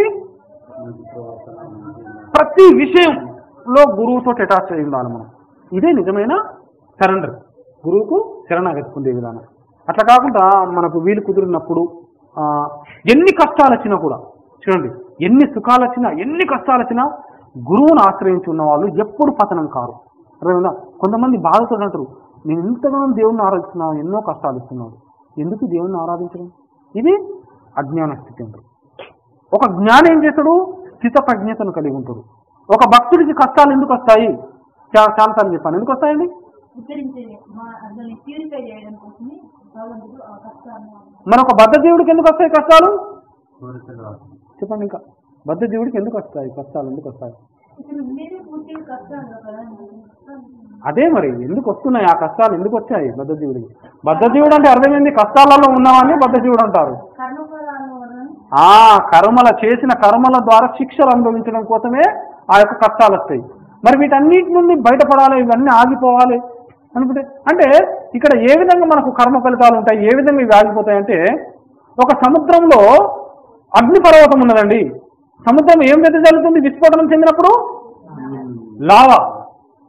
ప్రతి విషయంలో గురువుతో అటాచ్ అయి ఉండాలి మనం ఇదే నిజమైన సరెండర్ గురువుకు శరణాగతి పొందే విధానం అట్లా కాకుండా మనకు వీలు కుదిరినప్పుడు ఆ, ఎన్ని కష్టాలు వచ్చినా కూడా చూడండి ఎన్ని సుఖాలు వచ్చినా ఎన్ని కష్టాలు వచ్చినా గురువును ఆశ్రయించి ఉన్న వాళ్ళు ఎప్పుడు పతనం కారు అర్థమైందా కొంతమంది బాధతో అంటారు నేను ఇంతగానో దేవుణ్ణి ఆరాధిస్తున్నాను ఎన్నో కష్టాలు ఇస్తున్నాడు ఎందుకు దేవుణ్ణి ఆరాధించడం ఇది అజ్ఞాన స్థితి అంటారు ఒక జ్ఞాని ఏం చేస్తాడు స్థిత ప్రజ్ఞతను కలిగి ఉంటాడు ఒక భక్తుడికి కష్టాలు ఎందుకు వస్తాయి చాలా చాలాసార్లు చెప్పాను ఎందుకు వస్తాయండి ఉద్ధరించే మా అసలు ప్యూరిఫై చేయడం కోసమే భగవంతుడు ఆ కష్టాన్ని మన ఒక బద్ధ జీవుడికి ఎందుకు వస్తాయి కష్టాలు చెప్పండి ఇంకా బద్ధ జీవుడికి ఎందుకు వస్తాయి కష్టాలు ఎందుకు వస్తాయి ఇప్పుడు ఉండేది పూర్తిగా కష్టాలు కదా అదే మరి ఎందుకు వస్తున్నాయి ఆ కష్టాలు ఎందుకు వచ్చాయి బద్ధ జీవుడికి బద్ధ జీవుడు అంటే అర్థమైంది కష్టాలలో ఉన్నామని బద్ధ జీవుడు అంటారు కర్మఫలాల వలన ఆ కర్మల చేసిన కర్మల ద్వారా శిక్షలు అనుభవించడం కోసమే ఆ యొక్క కష్టాలు వస్తాయి మరి వీటన్నిటి నుండి బయటపడాలి ఇవన్నీ ఆగిపోవాలి అనుకుంటే అంటే ఇక్కడ ఏ విధంగా మనకు కర్మ ఫలితాలు ఉంటాయి ఏ విధంగా ఇవి ఆగిపోతాయి అంటే ఒక సముద్రంలో అగ్నిపర్వతం ఉన్నదండి సముద్రం ఏం వెదజల్లుతుంది విస్ఫోటనం చెందినప్పుడు లావా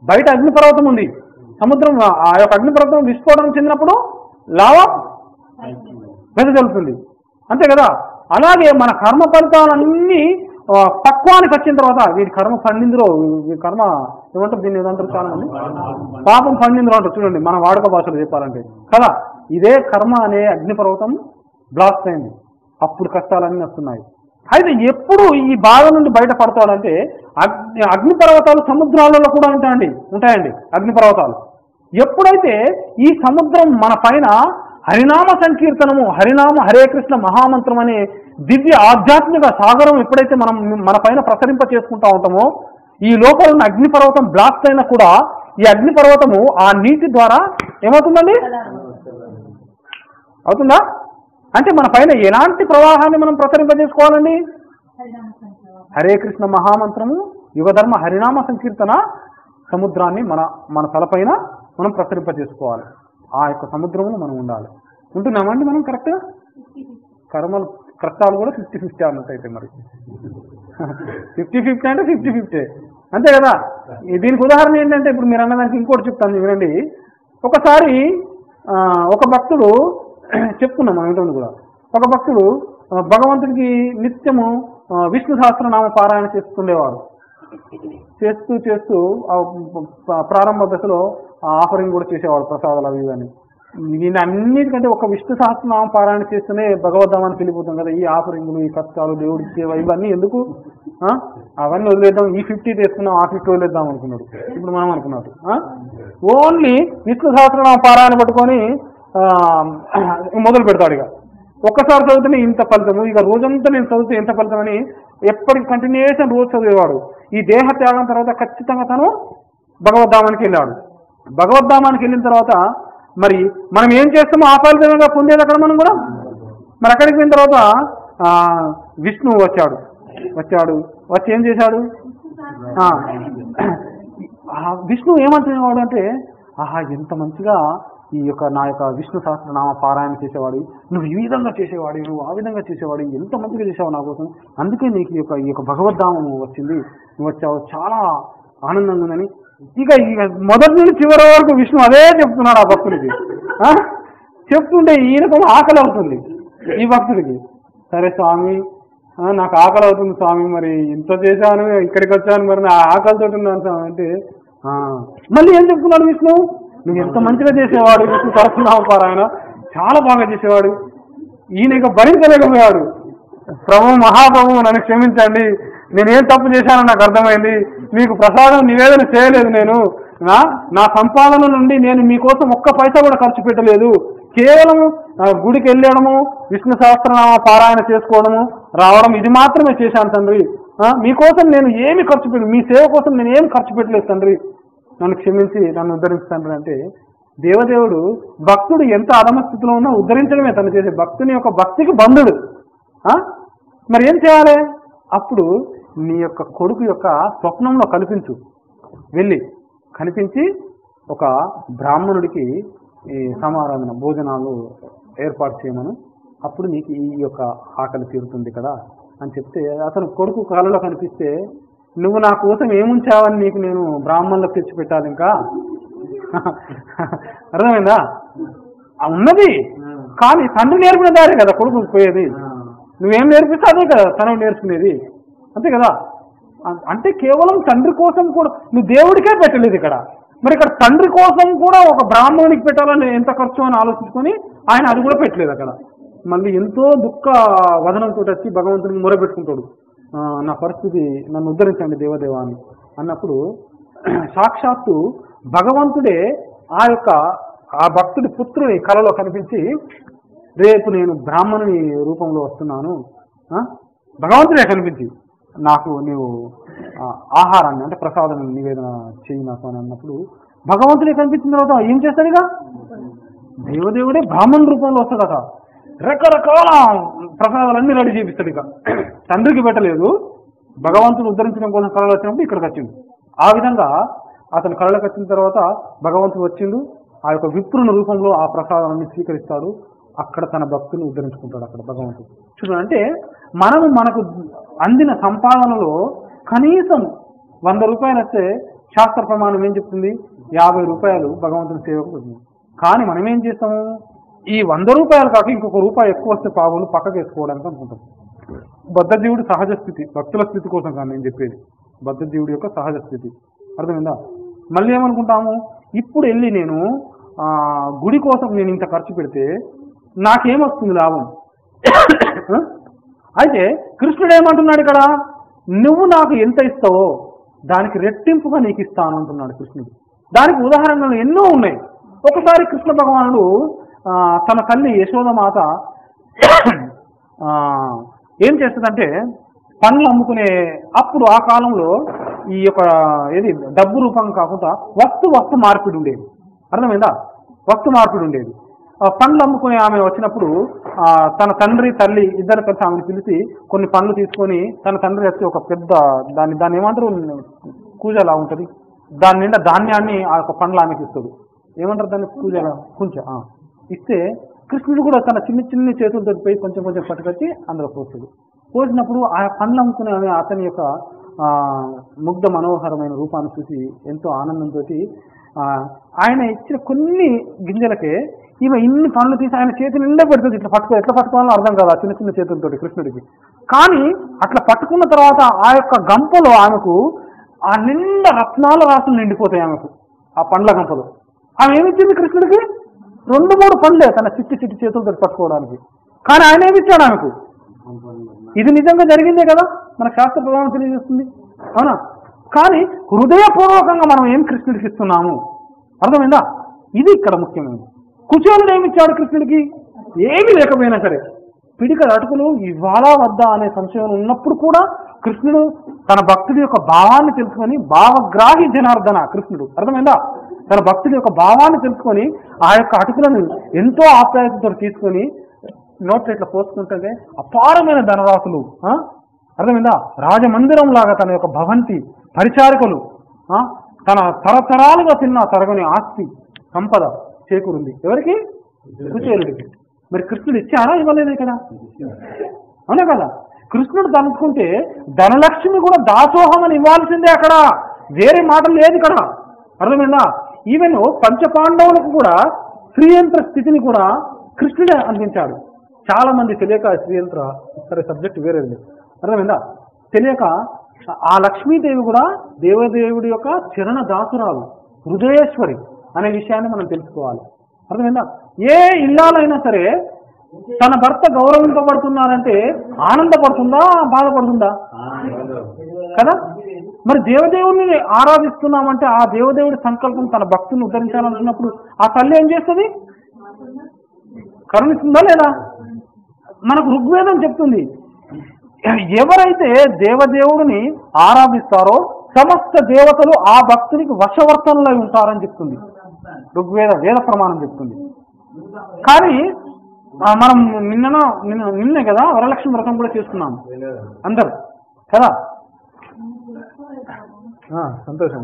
బయట అగ్నిపర్వతం ఉంది సముద్రం ఆ- ఆ యొక్క అగ్నిపర్వతం విస్ఫోటనం చెందినప్పుడు లావా వెదజల్లుతుంది అంతే కదా అలాగే మన కర్మ ఫలితాలన్నీ ఆ, పక్వానికి వచ్చిన తర్వాత వీడి కర్మ పండిందిరో వీడి కర్మ ఏమంటారు దీన్ని ఏమంటారు చాలా మంది పాపం పండిందిరో అంటారు చూడండి మన వాడుక భాషలో చెప్పాలంటే కదా ఇదే కర్మ అనే అగ్నిపర్వతం బ్లాస్ట్ అయింది అప్పుడు కష్టాలన్నీ వస్తున్నాయి అయితే ఎప్పుడు ఈ బాధ నుండి బయటపడతాడంటే అగ్ని అగ్నిపర్వతాలు సముద్రాలలో కూడా ఉంటాయండి ఉంటాయండి అగ్నిపర్వతాలు ఎప్పుడైతే ఈ సముద్రం మన పైన హరినామ సంకీర్తనము హరినామ హరే కృష్ణ మహామంత్రం అనే దివ్య ఆధ్యాత్మిక సాగరం ఎప్పుడైతే మనం మన పైన ప్రసరింప చేసుకుంటా ఉంటామో ఈ లోపల ఉన్న అగ్నిపర్వతం బ్లాస్ట్ అయినా కూడా ఈ అగ్నిపర్వతము ఆ నీటి ద్వారా ఏమవుతుందండి అవుతుందా అంటే మన పైన ఎలాంటి ప్రవాహాన్ని మనం ప్రసరింపజేసుకోవాలండి హరినామ సంకీర్తన. హరే కృష్ణ మహామంత్రము యుగధర్మ హరినామ సంకీర్తన సముద్రాన్ని మన మన తలపైన మనం ప్రసరింపజేసుకోవాలి ఆ యొక్క సముద్రంలో మనం ఉండాలి ఉంటున్నామండి మనం కరెక్ట్గా కర్మలు కష్టాలు కూడా ఫిఫ్టీ ఫిఫ్టీ అన్నట్టయితే మరి ఫిఫ్టీ ఫిఫ్టీ అంటే ఫిఫ్టీ ఫిఫ్టీ అంతే కదా ఈ దీనికి ఉదాహరణ ఏంటంటే ఇప్పుడు మీరు అన్నదానికి ఇంకోటి చెప్తాను వినండి ఒకసారి ఆ, ఒక భక్తుడు చెప్తున్నాం మనం ఏంటో కూడా ఒక భక్తుడు ఆ, భగవంతుడికి నిత్యము ఆ, విష్ణు సహస్రనామ పారాయణ చేస్తుండేవాడు చేస్తూ చేస్తూ ఆ ప- ప్రారంభ దశలో ఆ ఆఫరింగ్ కూడా చేసేవాడు ప్రసాదాలు అవి ఇవి అని దీని అన్నిటికంటే ఒక విష్ణు సహస్రనామం పారాయణ చేస్తేనే భగవద్ధామానికి వెళ్ళిపోతాం కదా ఈ ఆఫరింగ్లు ఈ కష్టాలు దేవుడికి సేవ ఇవన్నీ ఎందుకు ఆ? అవన్నీ వదిలేద్దాం ఈ ఫిఫ్టీ తీసుకున్నాం ఆ ఫిఫ్టీ వదిలేద్దాం అనుకున్నాడు ఇప్పుడు మనం అనుకున్నాడు ఓన్లీ విష్ణు సహస్రనామ పారాయణ పట్టుకొని ఆ, మొదలు పెడతాడు ఇక ఒక్కసారి చదివితేనే ఇంత ఫలితము ఇక రోజంతా నేను చదివితే ఎంత ఫలితం అని ఎప్పటికి కంటిన్యూషన్ రోజు చదివేవాడు ఈ దేహ త్యాగం తర్వాత ఖచ్చితంగా తను భగవద్ధామానికి వెళ్ళాడు భగవద్ధామానికి వెళ్ళిన తర్వాత మరి మనం ఏం చేస్తామో ఆ ఫలితంగా పొందేది అక్కడ మనం కూడా మరి అక్కడికి పోయిన తర్వాత ఆ, విష్ణువు వచ్చాడు వచ్చాడు వచ్చి ఏం చేశాడు ఆ, ఆ విష్ణువు ఏమంటున్నాడు అంటే ఆహా ఎంత మంచిగా ఈ యొక్క నా యొక్క విష్ణు సహస్రనామ పారాయణ చేసేవాడు నువ్వు ఈ విధంగా చేసేవాడు నువ్వు ఆ విధంగా చేసేవాడు ఎంత మంచిగా చేసావు నా కోసం అందుకే నీకు ఈ యొక్క ఈ యొక్క భగవద్ధామం వచ్చింది నువ్వు వచ్చావు చాలా ఆనందంగా ఉందని ఇక ఇక మొదటి నుండి చివరి వరకు విష్ణు అదే చెప్తున్నాడు ఆ భక్తుడికి ఆ? చెప్తుంటే ఈయనకు ఆకలి అవుతుంది ఈ భక్తుడికి సరే స్వామి ఆ, నాకు ఆకలి అవుతుంది స్వామి మరి ఇంత చేశాను ఇక్కడికి వచ్చాను మరి నా ఆకలితో ఉన్నాను స్వామి అంటే ఆ, మళ్ళీ ఏం చెప్తున్నాడు విష్ణు నువ్వు ఎంత మంచిగా చేసేవాడు విష్ణు సరస్వనామ పారాయణ చాలా బాగా చేసేవాడు ఈయన ఇక భరించలేకపోయాడు ప్రభు మహాప్రభు నన్ను క్షమించండి నేనేం తప్పు చేశానో నాకు అర్థమైంది మీకు ప్రసాదం నివేదన చేయలేదు నేను నా నా సంపాదన నుండి నేను మీకోసం ఒక్క పైసా కూడా ఖర్చు పెట్టలేదు కేవలం ఆ, గుడికి వెళ్ళడము విష్ణు సహస్రనామ పారాయణ చేసుకోవడము రావడం ఇది మాత్రమే చేశాను తండ్రి ఆ, మీకోసం నేను ఏమి ఖర్చు పెట్టు మీ సేవ కోసం నేను ఏం ఖర్చు పెట్టలేదు తండ్రి నన్ను క్షమించి నన్ను ఉద్ధరించు తండ్రి అంటే దేవదేవుడు భక్తుడు ఎంత అధమ స్థితిలో ఉన్నా ఉద్ధరించడమే తను చేసే భక్తుని యొక్క భక్తికి బంధుడు ఆ? మరి ఏం చేయాలి అప్పుడు నీ యొక్క కొడుకు యొక్క స్వప్నంలో కల్పించు వెళ్ళి కనిపించి ఒక బ్రాహ్మణుడికి ఈ సమారాధన భోజనాలు ఏర్పాటు చేయమను అప్పుడు నీకు ఈ యొక్క ఆకలి తీరుతుంది కదా అని చెప్తే అతను కొడుకు కళలో కనిపిస్తే నువ్వు నా కోసం ఏముంచావని నీకు నేను బ్రాహ్మణులకు తెచ్చి పెట్టాలి ఇంకా అర్థమైందా ఆ ఉన్నది కానీ తండ్రి నేర్పిన దారే కదా కొడుకు పోయేది నువ్వేం నేర్పిస్తే అదే కదా తను నేర్చుకునేది అంతే కదా అ- అంటే కేవలం తండ్రి కోసం కూడా నువ్వు దేవుడికే పెట్టలేదు ఇక్కడ మరి ఇక్కడ తండ్రి కోసం కూడా ఒక బ్రాహ్మణుడికి పెట్టాలని ఎంత ఖర్చు అని ఆలోచించుకొని ఆయన అది కూడా పెట్టలేదు అక్కడ మళ్ళీ ఎంతో దుఃఖ వదనంతో వచ్చి భగవంతుడికి మొరపెట్టుకుంటాడు ఆ, నా పరిస్థితి నన్ను ఉద్ధరించండి దేవదేవ అని అన్నప్పుడు సాక్షాత్తు భగవంతుడే ఆ యొక్క ఆ భక్తుడి పుత్రుని కలలో కనిపించి రేపు నేను బ్రాహ్మణుని రూపంలో వస్తున్నాను ఆ? భగవంతుడే కనిపించి నాకు నీవు ఆ, ఆహారాన్ని అంటే ప్రసాదం నివేదన చేయి నాకు అని అన్నప్పుడు భగవంతుడే కనిపించిన తర్వాత ఏం చేస్తాడు ఇక దేవదేవుడే బ్రాహ్మణ రూపంలో వస్తాడట రకరకాల ప్రసాదాలన్నీ రెడీ చేపిస్తాడు ఇక తండ్రికి పెట్టలేదు భగవంతుడు ఉద్ధరించడం కోసం కళలు వచ్చినప్పుడు ఇక్కడికి వచ్చింది ఆ విధంగా అతను కళలకు వచ్చిన తర్వాత భగవంతుడు వచ్చిండు ఆ యొక్క విప్రుని రూపంలో ఆ ప్రసాదాన్ని స్వీకరిస్తాడు అక్కడ తన భక్తుని ఉద్ధరించుకుంటాడు అక్కడ భగవంతుడు చూడండి అంటే మనము మనకు అందిన సంపాదనలో కనీసం వంద రూపాయలు వస్తే శాస్త్ర ప్రమాణం ఏం చెప్తుంది యాభై రూపాయలు భగవంతుని సేవకు వస్తుంది కానీ మనం ఏం చేస్తాము ఈ వంద రూపాయలు కాక ఇంకొక రూపాయి ఎక్కువ వస్తే పావులు పక్కకు వేసుకోవడానికి అనుకుంటాం బద్ధజీవుడి సహజ స్థితి భక్తుల స్థితి కోసం కానీ నేను చెప్పేది బద్ధజీవుడి యొక్క సహజ స్థితి అర్థమైందా మళ్ళీ ఏమనుకుంటాము ఇప్పుడు వెళ్ళి నేను ఆ, గుడి కోసం నేను ఇంత ఖర్చు పెడితే నాకేమొస్తుంది లాభం ఆ? అయితే కృష్ణుడు ఏమంటున్నాడు ఇక్కడ నువ్వు నాకు ఎంత ఇస్తావో దానికి రెట్టింపుగా నీకు ఇస్తాను అంటున్నాడు కృష్ణుడు దానికి ఉదాహరణలు ఎన్నో ఉన్నాయి ఒకసారి కృష్ణ భగవానుడు ఆ, తన తల్లి యశోదమాత ఆ, ఏం చేస్తుందంటే పండ్లు అమ్ముకునే అప్పుడు ఆ కాలంలో ఈ యొక్క ఏది డబ్బు రూపం కాకుండా వస్తు వస్తు మార్పిడి ఉండేది అర్థమైందా వస్తు మార్పిడి ఉండేది ఆ పండ్లు అమ్ముకునే ఆమె వచ్చినప్పుడు ఆ, తన తండ్రి తల్లి ఇద్దరు కలిసి ఆమెను పిలిచి కొన్ని పండ్లు తీసుకొని తన తండ్రి వచ్చి ఒక పెద్ద దాన్ని దాన్ని ఏమంటారు కూజలా ఉంటుంది దాని నిండా ధాన్యాన్ని ఆ యొక్క పండ్లు ఆమెకి ఇస్తుంది ఏమంటారు దాన్ని కూజలా కుంచ ఆ. ఇస్తే కృష్ణుడు కూడా తన చిన్న చిన్న చేతులతో పోయి కొంచెం కొంచెం పట్టుకొచ్చి అందులో పోస్తుంది పోసినప్పుడు ఆ పండ్లు అమ్ముకునే ఆమె అతని యొక్క ఆ, ముగ్ధ మనోహరమైన రూపాన్ని చూసి ఎంతో ఆనందంతో ఆయన ఇచ్చిన కొన్ని గింజలకే ఈమె ఇన్ని పండ్లు తీసి ఆయన చేతి నిండా పెడుతుంది ఇట్లా పట్టుకో ఎట్లా పట్టుకోవాలో అర్థం కాదు ఆ చిన్న చిన్న చేతులతోటి కృష్ణుడికి కానీ అట్లా పట్టుకున్న తర్వాత ఆ యొక్క గంపలో ఆమెకు ఆ నిండా రత్నాల రాసులు నిండిపోతాయి ఆమెకు ఆ పండ్ల గంపలో ఆమె ఏమిచ్చింది కృష్ణుడికి రెండు మూడు పండ్లే తన చిట్టి చిట్టి చేతులతో పట్టుకోవడానికి కానీ ఆయన ఏమి ఇచ్చాడు ఆమెకు ఇది నిజంగా జరిగిందే కదా మన శాస్త్ర ప్రభావం తెలియజేస్తుంది అవునా కానీ హృదయపూర్వకంగా మనం ఏం కృష్ణుడికి ఇస్తున్నాము అర్థమైందా ఇది ఇక్కడ ముఖ్యమైనది కుచేలుడు ఏమి ఇచ్చాడు కృష్ణుడికి ఏమీ లేకపోయినా సరే పిడికల అటుకులు ఇవ్వాలా వద్దా అనే సంశయం ఉన్నప్పుడు కూడా కృష్ణుడు తన భక్తుడి యొక్క భావాన్ని తెలుసుకొని భావగ్రాహి జనార్దన కృష్ణుడు అర్థమైందా తన భక్తుడి యొక్క భావాన్ని తెలుసుకొని ఆ యొక్క అటుకులను ఎంతో ఆప్యాయతతో తీసుకొని నోట్లో ఇట్లా పోసుకుంటుంటే అపారమైన ధనరాశులు ఆ? అర్థమైందా రాజమందిరం లాగా తన యొక్క భవంతి పరిచారికలు ఆ? తన తరతరాలుగా తిన్న తరగని ఆస్తి సంపద చేకూరింది ఎవరికి కుచేలుడికి మరి కృష్ణుడు ఇచ్చారా ఇవ్వలేదు ఇక్కడ అవునా కదా కృష్ణుడు తలుచుకుంటే ధనలక్ష్మి కూడా దాసోహం అని ఇవ్వాల్సిందే అక్కడ వేరే మాట లేదు ఇక్కడ అర్థమైందా ఈవెన్ పంచపాండవులకు కూడా శ్రీయంత్ర స్థితిని కూడా కృష్ణుడే అందించాడు చాలా మంది తెలియక శ్రీయంత్ర సరే సబ్జెక్ట్ వేరేది అర్థమైందా తెలియక ఆ లక్ష్మీదేవి కూడా దేవదేవుడి యొక్క చరణ దాసురాలు హృదయేశ్వరి అనే విషయాన్ని మనం తెలుసుకోవాలి అర్థమైందా ఏ ఇల్లాలైనా సరే తన భర్త గౌరవింపబడుతున్నారంటే ఆనందపడుతుందా బాధపడుతుందా కదా మరి దేవదేవుని ఆరాధిస్తున్నామంటే ఆ దేవదేవుడి సంకల్పం తన భక్తుని ఉద్ధరించాలనుకున్నప్పుడు ఆ తల్లి ఏం చేస్తుంది కరుణిస్తుందా లేదా మనకు ఋగ్వేదం చెప్తుంది ఎవరైతే దేవదేవుడిని ఆరాధిస్తారో సమస్త దేవతలు ఆ భక్తునికి వశవర్తనులై ఉంటారని చెప్తుంది ఋగ్వేద వేద ప్రమాణం చెప్తుంది కానీ ఆ, మనం నిన్న నిన్న నిన్నే కదా వరలక్ష్మి వ్రతం కూడా చేసుకున్నాం అందరు కదా ఆ, సంతోషం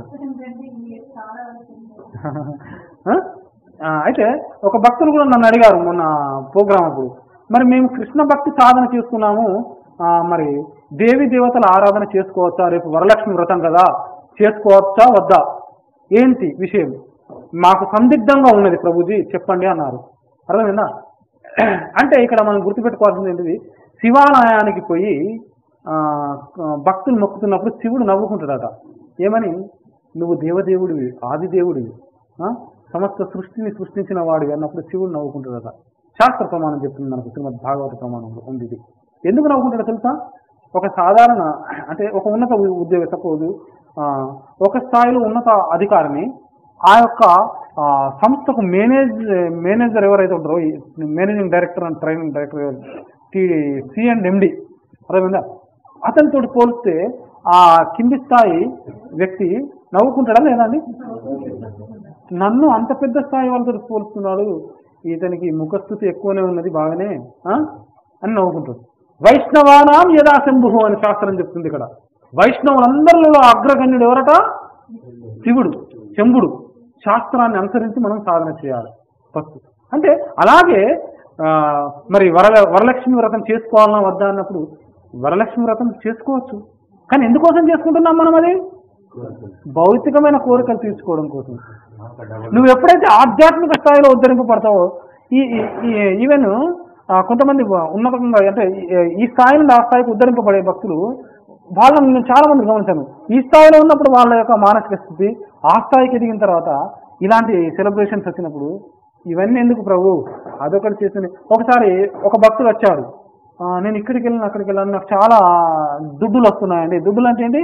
ఆ? ఆ, అయితే ఒక భక్తులు కూడా నన్ను అడిగారు మొన్న ప్రోగ్రామ్ అప్పుడు మరి మేము కృష్ణ భక్తి సాధన చేసుకున్నాము ఆ, మరి దేవి దేవతల ఆరాధన చేసుకోవచ్చా రేపు వరలక్ష్మి వ్రతం కదా చేసుకోవచ్చా వద్దా ఏంటి విషయం మాకు సందిగ్ధంగా ఉన్నది ప్రభుజీ చెప్పండి అన్నారు అర్థమైందా అంటే ఇక్కడ మనం గుర్తుపెట్టుకోవాల్సింది ఏంటిది శివాలయానికి పోయి ఆ, భక్తులు మొక్కుతున్నప్పుడు శివుడు నవ్వుకుంటాడట ఏమని నువ్వు దేవదేవుడివి ఆది దేవుడివి ఆ? సమస్త సృష్టిని సృష్టించిన వాడివి అన్నప్పుడు శివుడు నవ్వుకుంటాడట శాస్త్ర ప్రమాణం చెప్తుంది మనకు శ్రీమద్ భాగవత ప్రమాణంలో ఉంది ఇది ఎందుకు నవ్వుకుంటాడో తెలుసా ఒక సాధారణ అంటే ఒక ఉన్నత ఉ- ఉద్యోగ సపోజ్ ఒక స్థాయిలో ఉన్నత అధికారిని ఆ యొక్క ఆ, సంస్థకు మేనేజ్ మేనేజర్ ఎవరైతే ఉంటారో ఈ managing director and training director T C and MD అర్థమైందా అతనితో పోలిస్తే ఆ కింది స్థాయి వ్యక్తి నవ్వుకుంటాడా లేదా అండి నన్ను అంత పెద్ద స్థాయి వాళ్ళతో పోలుస్తున్నాడు ఇతనికి ముఖస్థుతి ఎక్కువనే ఉన్నది బాగానే ఆ? అని నవ్వుకుంటాడు వైష్ణవానాం యథాశంభు అని శాస్త్రం చెప్తుంది ఇక్కడ వైష్ణవులందరిలో అగ్రగణ్యుడు ఎవరట శివుడు శంభుడు శాస్త్రాన్ని అనుసరించి మనం సాధన చేయాలి ఫస్ట్ అంటే అలాగే ఆ, మరి వరల వరలక్ష్మి వ్రతం చేసుకోవాలన్నా వద్దా అన్నప్పుడు వరలక్ష్మి వ్రతం చేసుకోవచ్చు కానీ ఎందుకోసం చేసుకుంటున్నాం మనం అది భౌతికమైన కోరికలు తీర్చుకోవడం కోసం నువ్వు ఎప్పుడైతే ఆధ్యాత్మిక స్థాయిలో ఉద్ధరింపబడతావో ఈ ఈ- ఈ ఈవెన్ ఆ, కొంతమంది ఉన్నతంగా అంటే ఈ- ఈ స్థాయి నుండి ఆ స్థాయికి ఉద్ధరింపబడే భక్తులు వాళ్ళని నేను చాలా మంది గమనించాను ఈ స్థాయిలో ఉన్నప్పుడు వాళ్ళ యొక్క మానసిక స్థితి ఆ స్థాయికి ఎదిగిన తర్వాత ఇలాంటి సెలబ్రేషన్స్ వచ్చినప్పుడు ఇవన్నీ ఎందుకు ప్రభు అదొకటి చేసింది ఒకసారి ఒక భక్తుడు వచ్చాడు ఆ, నేను ఇక్కడికి వెళ్ళిన అక్కడికి వెళ్ళాను నాకు చాలా దుడ్డులు వస్తున్నాయండి దుడ్డులు అంటే ఏంటి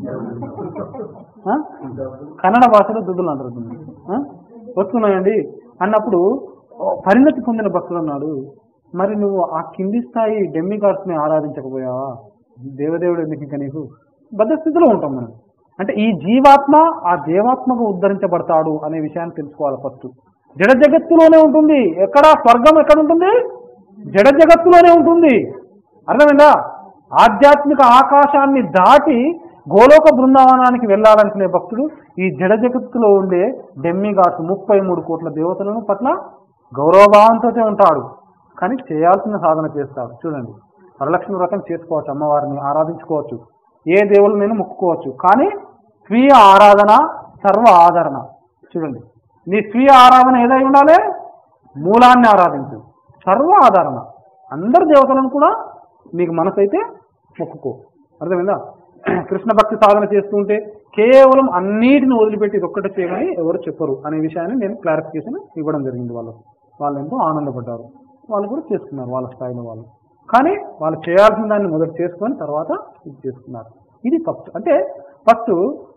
ఆ? కన్నడ భాషలో దుడ్డులు అంటారు దీన్ని. ఆ? వస్తున్నాయండి అన్నప్పుడు ఓ పరిణతి పొందిన భక్తుడు అన్నాడు మరి నువ్వు ఆ కింది స్థాయి డెమ్మి ని ఆరాధించకపోయావా దేవదేవుడు ఎందుకు ఇంకా నీకు బద్ధ స్థితిలో ఉంటాం మనం అంటే ఈ జీవాత్మ ఆ దేవాత్మకు ఉద్ధరించబడతాడు అనే విషయాన్ని తెలుసుకోవాలి ఫస్ట్ జడ జగత్తులోనే ఉంటుంది ఎక్కడ స్వర్గం ఎక్కడ ఉంటుంది జడ జగత్తులోనే ఉంటుంది అర్థమైందా ఆధ్యాత్మిక ఆకాశాన్ని దాటి గోలోక బృందావనానికి వెళ్ళాలనుకునే భక్తుడు ఈ జడ జగత్తులో ఉండే డెమ్మి గాడ్స్ ముప్పై మూడు కోట్ల దేవతలను పట్ల గౌరవభావంతో ఉంటాడు కానీ చేయాల్సిన సాధన చేస్తాడు చూడండి వరలక్ష్మి వ్రతం చేసుకోవచ్చు అమ్మవారిని ఆరాధించుకోవచ్చు ఏ దేవుళ్ళనైనా మొక్కుకోవచ్చు కానీ స్వీయ ఆరాధన సర్వ ఆదరణ చూడండి నీ స్వీయ ఆరాధన ఏదై ఉండాలి మూలాన్ని ఆరాధించు సర్వ ఆదరణ అందరు దేవతలను కూడా నీకు మనసు అయితే మొక్కుకో అర్థమైందా కృష్ణ భక్తి సాధన చేస్తుంటే కేవలం అన్నిటిని వదిలిపెట్టి ఇది ఒక్కటే చేయమని ఎవరు చెప్పరు అనే విషయాన్ని నేను క్లారిఫికేషన్ ఇవ్వడం జరిగింది వాళ్ళకు వాళ్ళు ఎంతో ఆనందపడ్డారు వాళ్ళు కూడా చేసుకున్నారు వాళ్ళ స్థాయిలో వాళ్ళు కానీ వాళ్ళు చేయాల్సిన దాన్ని మొదటి చేసుకొని తర్వాత ఇది చేసుకున్నారు ఇది ఫస్ట్ అంటే ఫస్ట్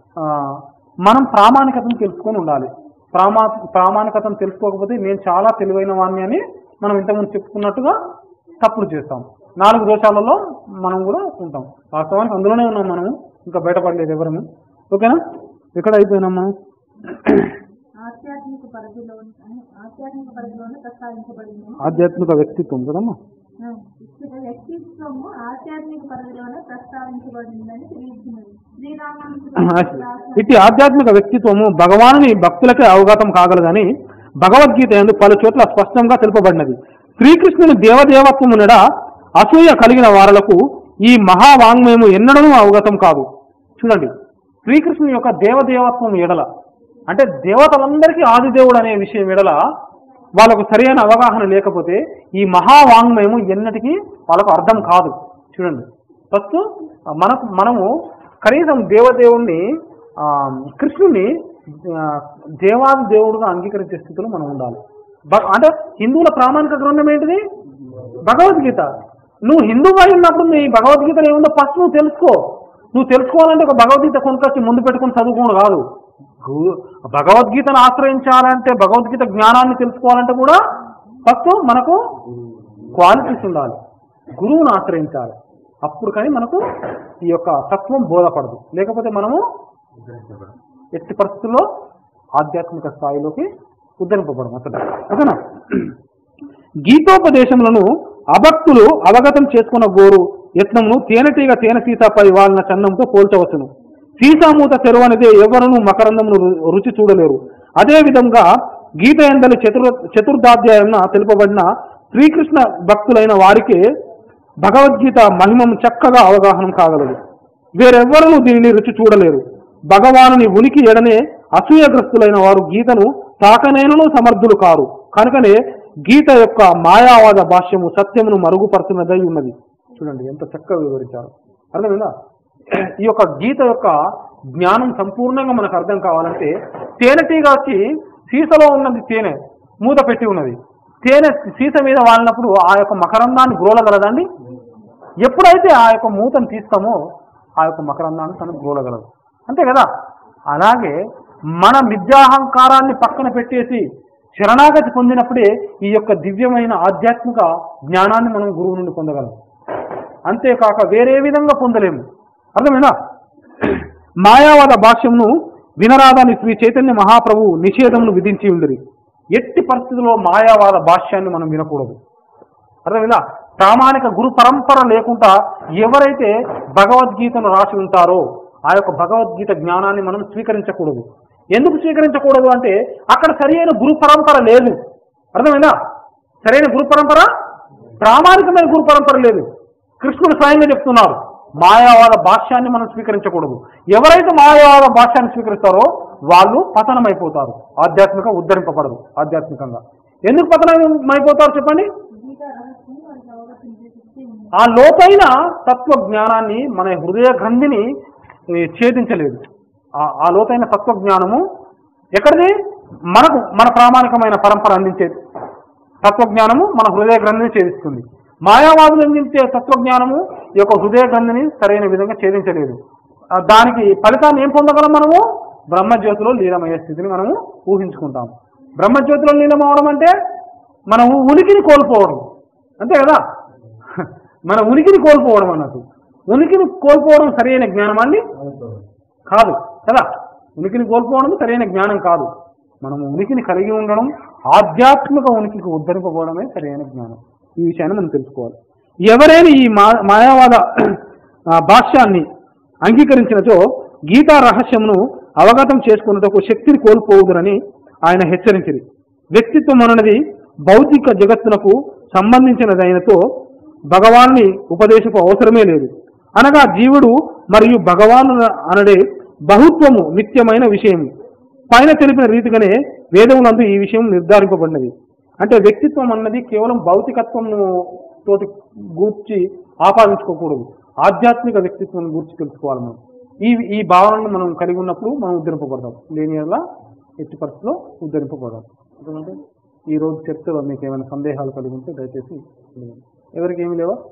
మనం ప్రామాణికతను తెలుసుకొని ఉండాలి ప్రామా ప్రామాణికతను తెలుసుకోకపోతే నేను చాలా తెలివైన వాణ్ణి అని మనం ఇంతకుముందు చెప్పుకున్నట్టుగా తప్పులు చేస్తాం నాలుగు దోషాలలో మనం కూడా ఉంటాం వాస్తవానికి అందులోనే ఉన్నాం మనం ఇంకా బయటపడలేదు ఎవరము ఓకేనా ఎక్కడ అయిపోయినాం మనం ఆధ్యాత్మిక పరిధిలో ఆధ్యాత్మిక పరిధిలోనే ప్రస్తావించబడింది ఆధ్యాత్మిక వ్యక్తిత్వం కదమ్మా ఇక్కడ వ్యక్తిత్వము ఆధ్యాత్మిక పరిధిలోనే ప్రస్తావించబడిందని తెలియజేస్తున్నది శ్రీరామాను ఇట్టి ఆధ్యాత్మిక వ్యక్తిత్వము భగవానుని భక్తులకే అవగతం కాగలదని భగవద్గీత ఎందు పలు చోట్ల స్పష్టంగా తెలుపబడినది శ్రీకృష్ణుని దేవదేవత్వము నడ అసూయ కలిగిన వారలకు ఈ మహావాంగ్మయము ఎన్నడూ అవగతం కాదు చూడండి శ్రీకృష్ణుని యొక్క దేవదేవత్వం ఎడల అంటే దేవతలందరికీ ఆదిదేవుడు అనే విషయం ఎడల వాళ్ళకు సరైన అవగాహన లేకపోతే ఈ మహావాంగ్మయము ఎన్నటికీ వాళ్ళకు అర్థం కాదు చూడండి ఫస్ట్ మనకు మనము కనీసం దేవదేవుణ్ణి ఆ, కృష్ణుని ఆ, దేవాది దేవుడుగా అంగీకరించే స్థితిలో మనం ఉండాలి బ- అంటే హిందువుల ప్రామాణిక గ్రంథం ఏంటిది భగవద్గీత నువ్వు హిందువుగా ఉన్నప్పుడు నీ భగవద్గీతలో ఏముందో ఫస్ట్ నువ్వు తెలుసుకో నువ్వు తెలుసుకోవాలంటే ఒక భగవద్గీత కొనుకొచ్చి ముందు పెట్టుకుని చదువుకోవడం కాదు గు- భగవద్గీతను ఆశ్రయించాలంటే భగవద్గీత జ్ఞానాన్ని తెలుసుకోవాలంటే కూడా ఫస్ట్ మనకు క్వాలిటీస్ ఉండాలి గురువును ఆశ్రయించాలి అప్పుడు కానీ మనకు ఈ యొక్క తత్వం బోధపడదు లేకపోతే మనము ఎట్టి పరిస్థితుల్లో ఆధ్యాత్మిక స్థాయిలోకి ఉద్ధరింపబడం అసలు ఓకేనా గీతోపదేశములను అభక్తులు అవగతం చేసుకున్న గోరు యత్నమును తేనెటీగ తేనె సీతాపై వాలిన చన్నంతో పోల్చవచ్చును సీతామూత చెరువు అనేది ఎవరును మకరందమును రు- రుచి చూడలేరు అదే విధంగా గీత ఎందలి చతుర్ చతుర్థాధ్యాయం తెలుపబడిన శ్రీకృష్ణ భక్తులైన వారికి భగవద్గీత మహిమము చక్కగా అవగాహన కాగలదు వేరెవ్వరూ దీనిని రుచి చూడలేరు భగవానుని ఉనికి ఎడనే అసూయగ్రస్తులైన వారు గీతను తాకనేనను సమర్థులు కారు కనుకనే గీత యొక్క మాయావాద భాష్యము సత్యమును మరుగుపరుచున్నదై ఉన్నది చూడండి ఎంత చక్కగా వివరించారు అర్థమైందా ఈ యొక్క గీత యొక్క జ్ఞానం సంపూర్ణంగా మనకు అర్థం కావాలంటే తేనెటీగ వచ్చి సీసలో ఉన్నది తేనె మూత పెట్టి ఉన్నది తేనె సీస మీద వాలినప్పుడు ఆ యొక్క మకరందాన్ని గ్రోలగలదండి ఎప్పుడైతే ఆ యొక్క మూతను తీస్తామో ఆ యొక్క మకరందాన్ని తను గ్రోలగలదు అంతే కదా అలాగే మన మిథ్యాహంకారాన్ని పక్కన పెట్టేసి శరణాగతి పొందినప్పుడే ఈ యొక్క దివ్యమైన ఆధ్యాత్మిక జ్ఞానాన్ని మనం గురువు నుండి పొందగలం అంతేకాక వేరే విధంగా పొందలేము అర్థమైనా మాయావాద భాష్యమును వినరాదని శ్రీ చైతన్య మహాప్రభు నిషేధమును విధించి ఉండిరి ఎట్టి పరిస్థితుల్లో మాయావాద భాష్యాన్ని మనం వినకూడదు అర్థమైందా ప్రామాణిక గురు పరంపర లేకుండా ఎవరైతే భగవద్గీతను రాసి ఉంటారో ఆ యొక్క భగవద్గీత జ్ఞానాన్ని మనం స్వీకరించకూడదు ఎందుకు స్వీకరించకూడదు అంటే అక్కడ సరైన గురు పరంపర లేదు అర్థమైందా సరైన గురు పరంపర ప్రామాణికమైన గురు పరంపర లేదు కృష్ణుడు స్వయంగా చెప్తున్నారు మాయావాద భాష్యాన్ని మనం స్వీకరించకూడదు ఎవరైతే మాయావాద భాష్యాన్ని స్వీకరిస్తారో వాళ్ళు పతనమైపోతారు ఆధ్యాత్మిక ఉద్ధరింపబడదు ఆధ్యాత్మికంగా ఎందుకు పతనమైపోతారు చెప్పండి గీత రహస్యం వారికి అవగతం చేసి ఉంది ఆ లోతైన తత్వ జ్ఞానాన్ని మన హృదయ గ్రంథిని ఏ, ఛేదించలేదు ఆ- ఆ లోతైన తత్వ జ్ఞానము ఎక్కడిది మనకు మన ప్రామాణికమైన పరంపర అందించే తత్వజ్ఞానము మన హృదయ గ్రంథిని ఛేదిస్తుంది మాయావాదులు అందించే తత్వజ్ఞానము ఈ యొక్క హృదయ గ్రంథిని సరైన విధంగా ఛేదించలేదు ఆ, దానికి ఫలితాన్ని ఏం పొందగలం మనము బ్రహ్మజ్యోతిలో లీనమయ్యే స్థితిని మనము ఊహించుకుంటాం బ్రహ్మజ్యోతిలో లీనం అవడం అంటే మన ఉ- ఉనికిని కోల్పోవడం అంతే కదా మన ఉనికిని కోల్పోవడం అన్నట్టు ఉనికిని కోల్పోవడం సరైన జ్ఞానం అండి కాదు కదా ఉనికిని కోల్పోవడం సరైన జ్ఞానం కాదు మనము ఉనికిని కలిగి ఉండడం ఆధ్యాత్మిక ఉనికికి ఉద్ధరింపబడమే సరైన జ్ఞానం ఈ విషయాన్ని మనం తెలుసుకోవాలి ఎవరైనా ఈ మా మాయావాద ఆ, భాష్యాన్ని అంగీకరించినచో గీతా రహస్యమును అవగతం చేసుకున్నటకు శక్తిని కోల్పోవుదురని ఆయన హెచ్చరించింది వ్యక్తిత్వం అన్నది భౌతిక జగత్తునకు సంబంధించినదైనతో భగవాన్ని ఉపదేశపు అవసరమే లేదు అనగా జీవుడు మరియు భగవాను అనడే బహుత్వము నిత్యమైన విషయం పైన తెలిపిన రీతిగానే వేదములందు ఈ విషయం నిర్ధారింపబడినది అంటే వ్యక్తిత్వం అన్నది కేవలం భౌతికత్వం తోటి గూర్చి ఆపాదించుకోకూడదు ఆధ్యాత్మిక వ్యక్తిత్వం గురించి తెలుసుకోవాలి మనం ఈ ఈ భావనను మనం కలిగి ఉన్నప్పుడు మనం ఉద్ధరింపబడదాం లేని వల్ల ఎట్టి పరిస్థితిలో ఉద్ధరింపబడదాం ఎందుకంటే ఈ రోజు చర్చలో మీకు ఏమైనా సందేహాలు కలిగి ఉంటే దయచేసి అడగండి. ఎవరికి ఏమి లేవా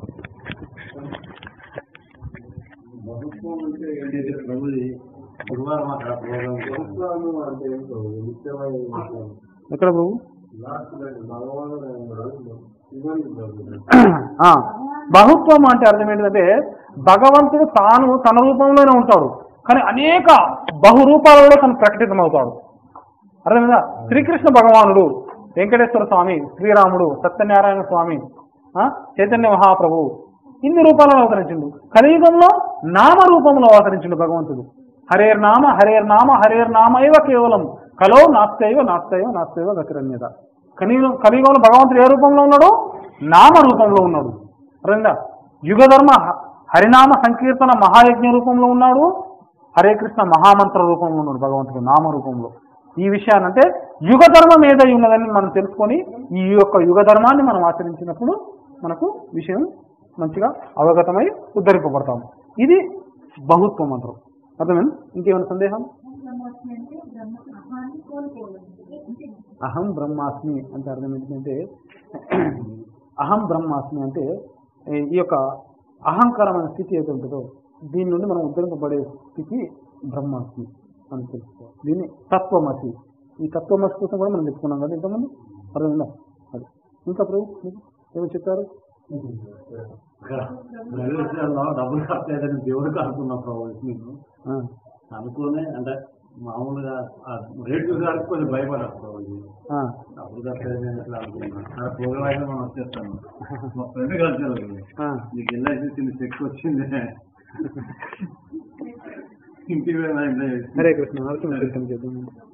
ప్రభుత్వం అంటే ఏంటి ప్రభుది గురువారం అక్కడ ప్రోగ్రామ్ ప్రభుత్వం అంటే ఏంటో నిత్యమైన విషయం. ఎక్కడ బాబు లాస్ట్ భగవానుడు ఇవన్నీ జరుగుతుంది. ఆ, బహుత్వం అంటే అర్థం ఏంటంటే భగవంతుడు తాను తన రూపంలోనే ఉంటాడు కానీ అనేక బహురూపాలలో తను ప్రకటితం అవుతాడు అర్థమైందా శ్రీకృష్ణ భగవానుడు వెంకటేశ్వర స్వామి శ్రీరాముడు సత్యనారాయణ స్వామి ఆ, చైతన్య మహాప్రభు ఇన్ని రూపాలలో అవతరించిండు కలియుగంలో నామ రూపంలో అవతరించిండు భగవంతుడు హరేర్ నామ హరేర్ నామ హరేర్ నామ ఏవ కేవలం కలో నాస్తైవ నాస్తైవ నాస్తైవ గతిరన్యత కలియుగం కలియుగంలో భగవంతుడు ఏ రూపంలో ఉన్నాడు నామ రూపంలో ఉన్నాడు అర్థమైందా యుగధర్మ హ- హరినామ సంకీర్తన మహాయజ్ఞ రూపంలో ఉన్నాడు హరే కృష్ణ మహామంత్ర రూపంలో ఉన్నాడు భగవంతుడు నామ రూపంలో ఈ విషయాన్ని అంటే యుగ ధర్మం ఏదై ఉన్నదని మనం తెలుసుకొని ఈ యొక్క యుగ ధర్మాన్ని మనం ఆచరించినప్పుడు మనకు విషయం మంచిగా అవగతమై ఉద్ధరింపబడతాం ఇది బహుత్వం అంటారు అర్థమైంది ఇంకేమైనా సందేహం బ్రహ్మాస్మి అంటే బ్రహ్మ అహాన్ని కోల్పోవడం అంటే అహం బ్రహ్మాస్మి అంటే అర్థం ఏంటంటే అహం బ్రహ్మాస్మి అంటే ఈ- ఈ యొక్క అహంకారమైన స్థితి ఏదైతే ఉంటుందో దీని నుండి మనం ఉద్ధరింపబడే స్థితి బ్రహ్మాస్మి అని తెలుసుకోవాలి దీన్ని తత్వమసి ఈ తత్వమసి కోసం కూడా మనం చెప్పుకున్నాం కదా ఇంతమంది అర్థమైందా అది ఇంకా ప్రభు మీకు ఏమో చెప్పారు ఇక్కడ రైల్వే స్టేషన్లో డబ్బులు కట్టలేదని దేవుడికి అనుకున్నా ప్రభు మీకు ఆ, అనుకునే అంటే మామూలుగా ఆ రేట్ చూసేవారికి కొంచెం భయపడారు ప్రభు ఆ, డబ్బులు కట్టలేదు అని ఎట్లా అనుకున్నా అక్కడ ప్రోగ్రామ్ అయితే మనం వచ్చేస్తాను మా ఫ్రెండ్ కలిసారు ఆ. నీకు ఎల్ఐసి వచ్చింది చెక్ వచ్చింది ఇంటికి వెళ్ళాలంటే హరే కృష్ణ నరసింహ కీర్తన చేద్దాం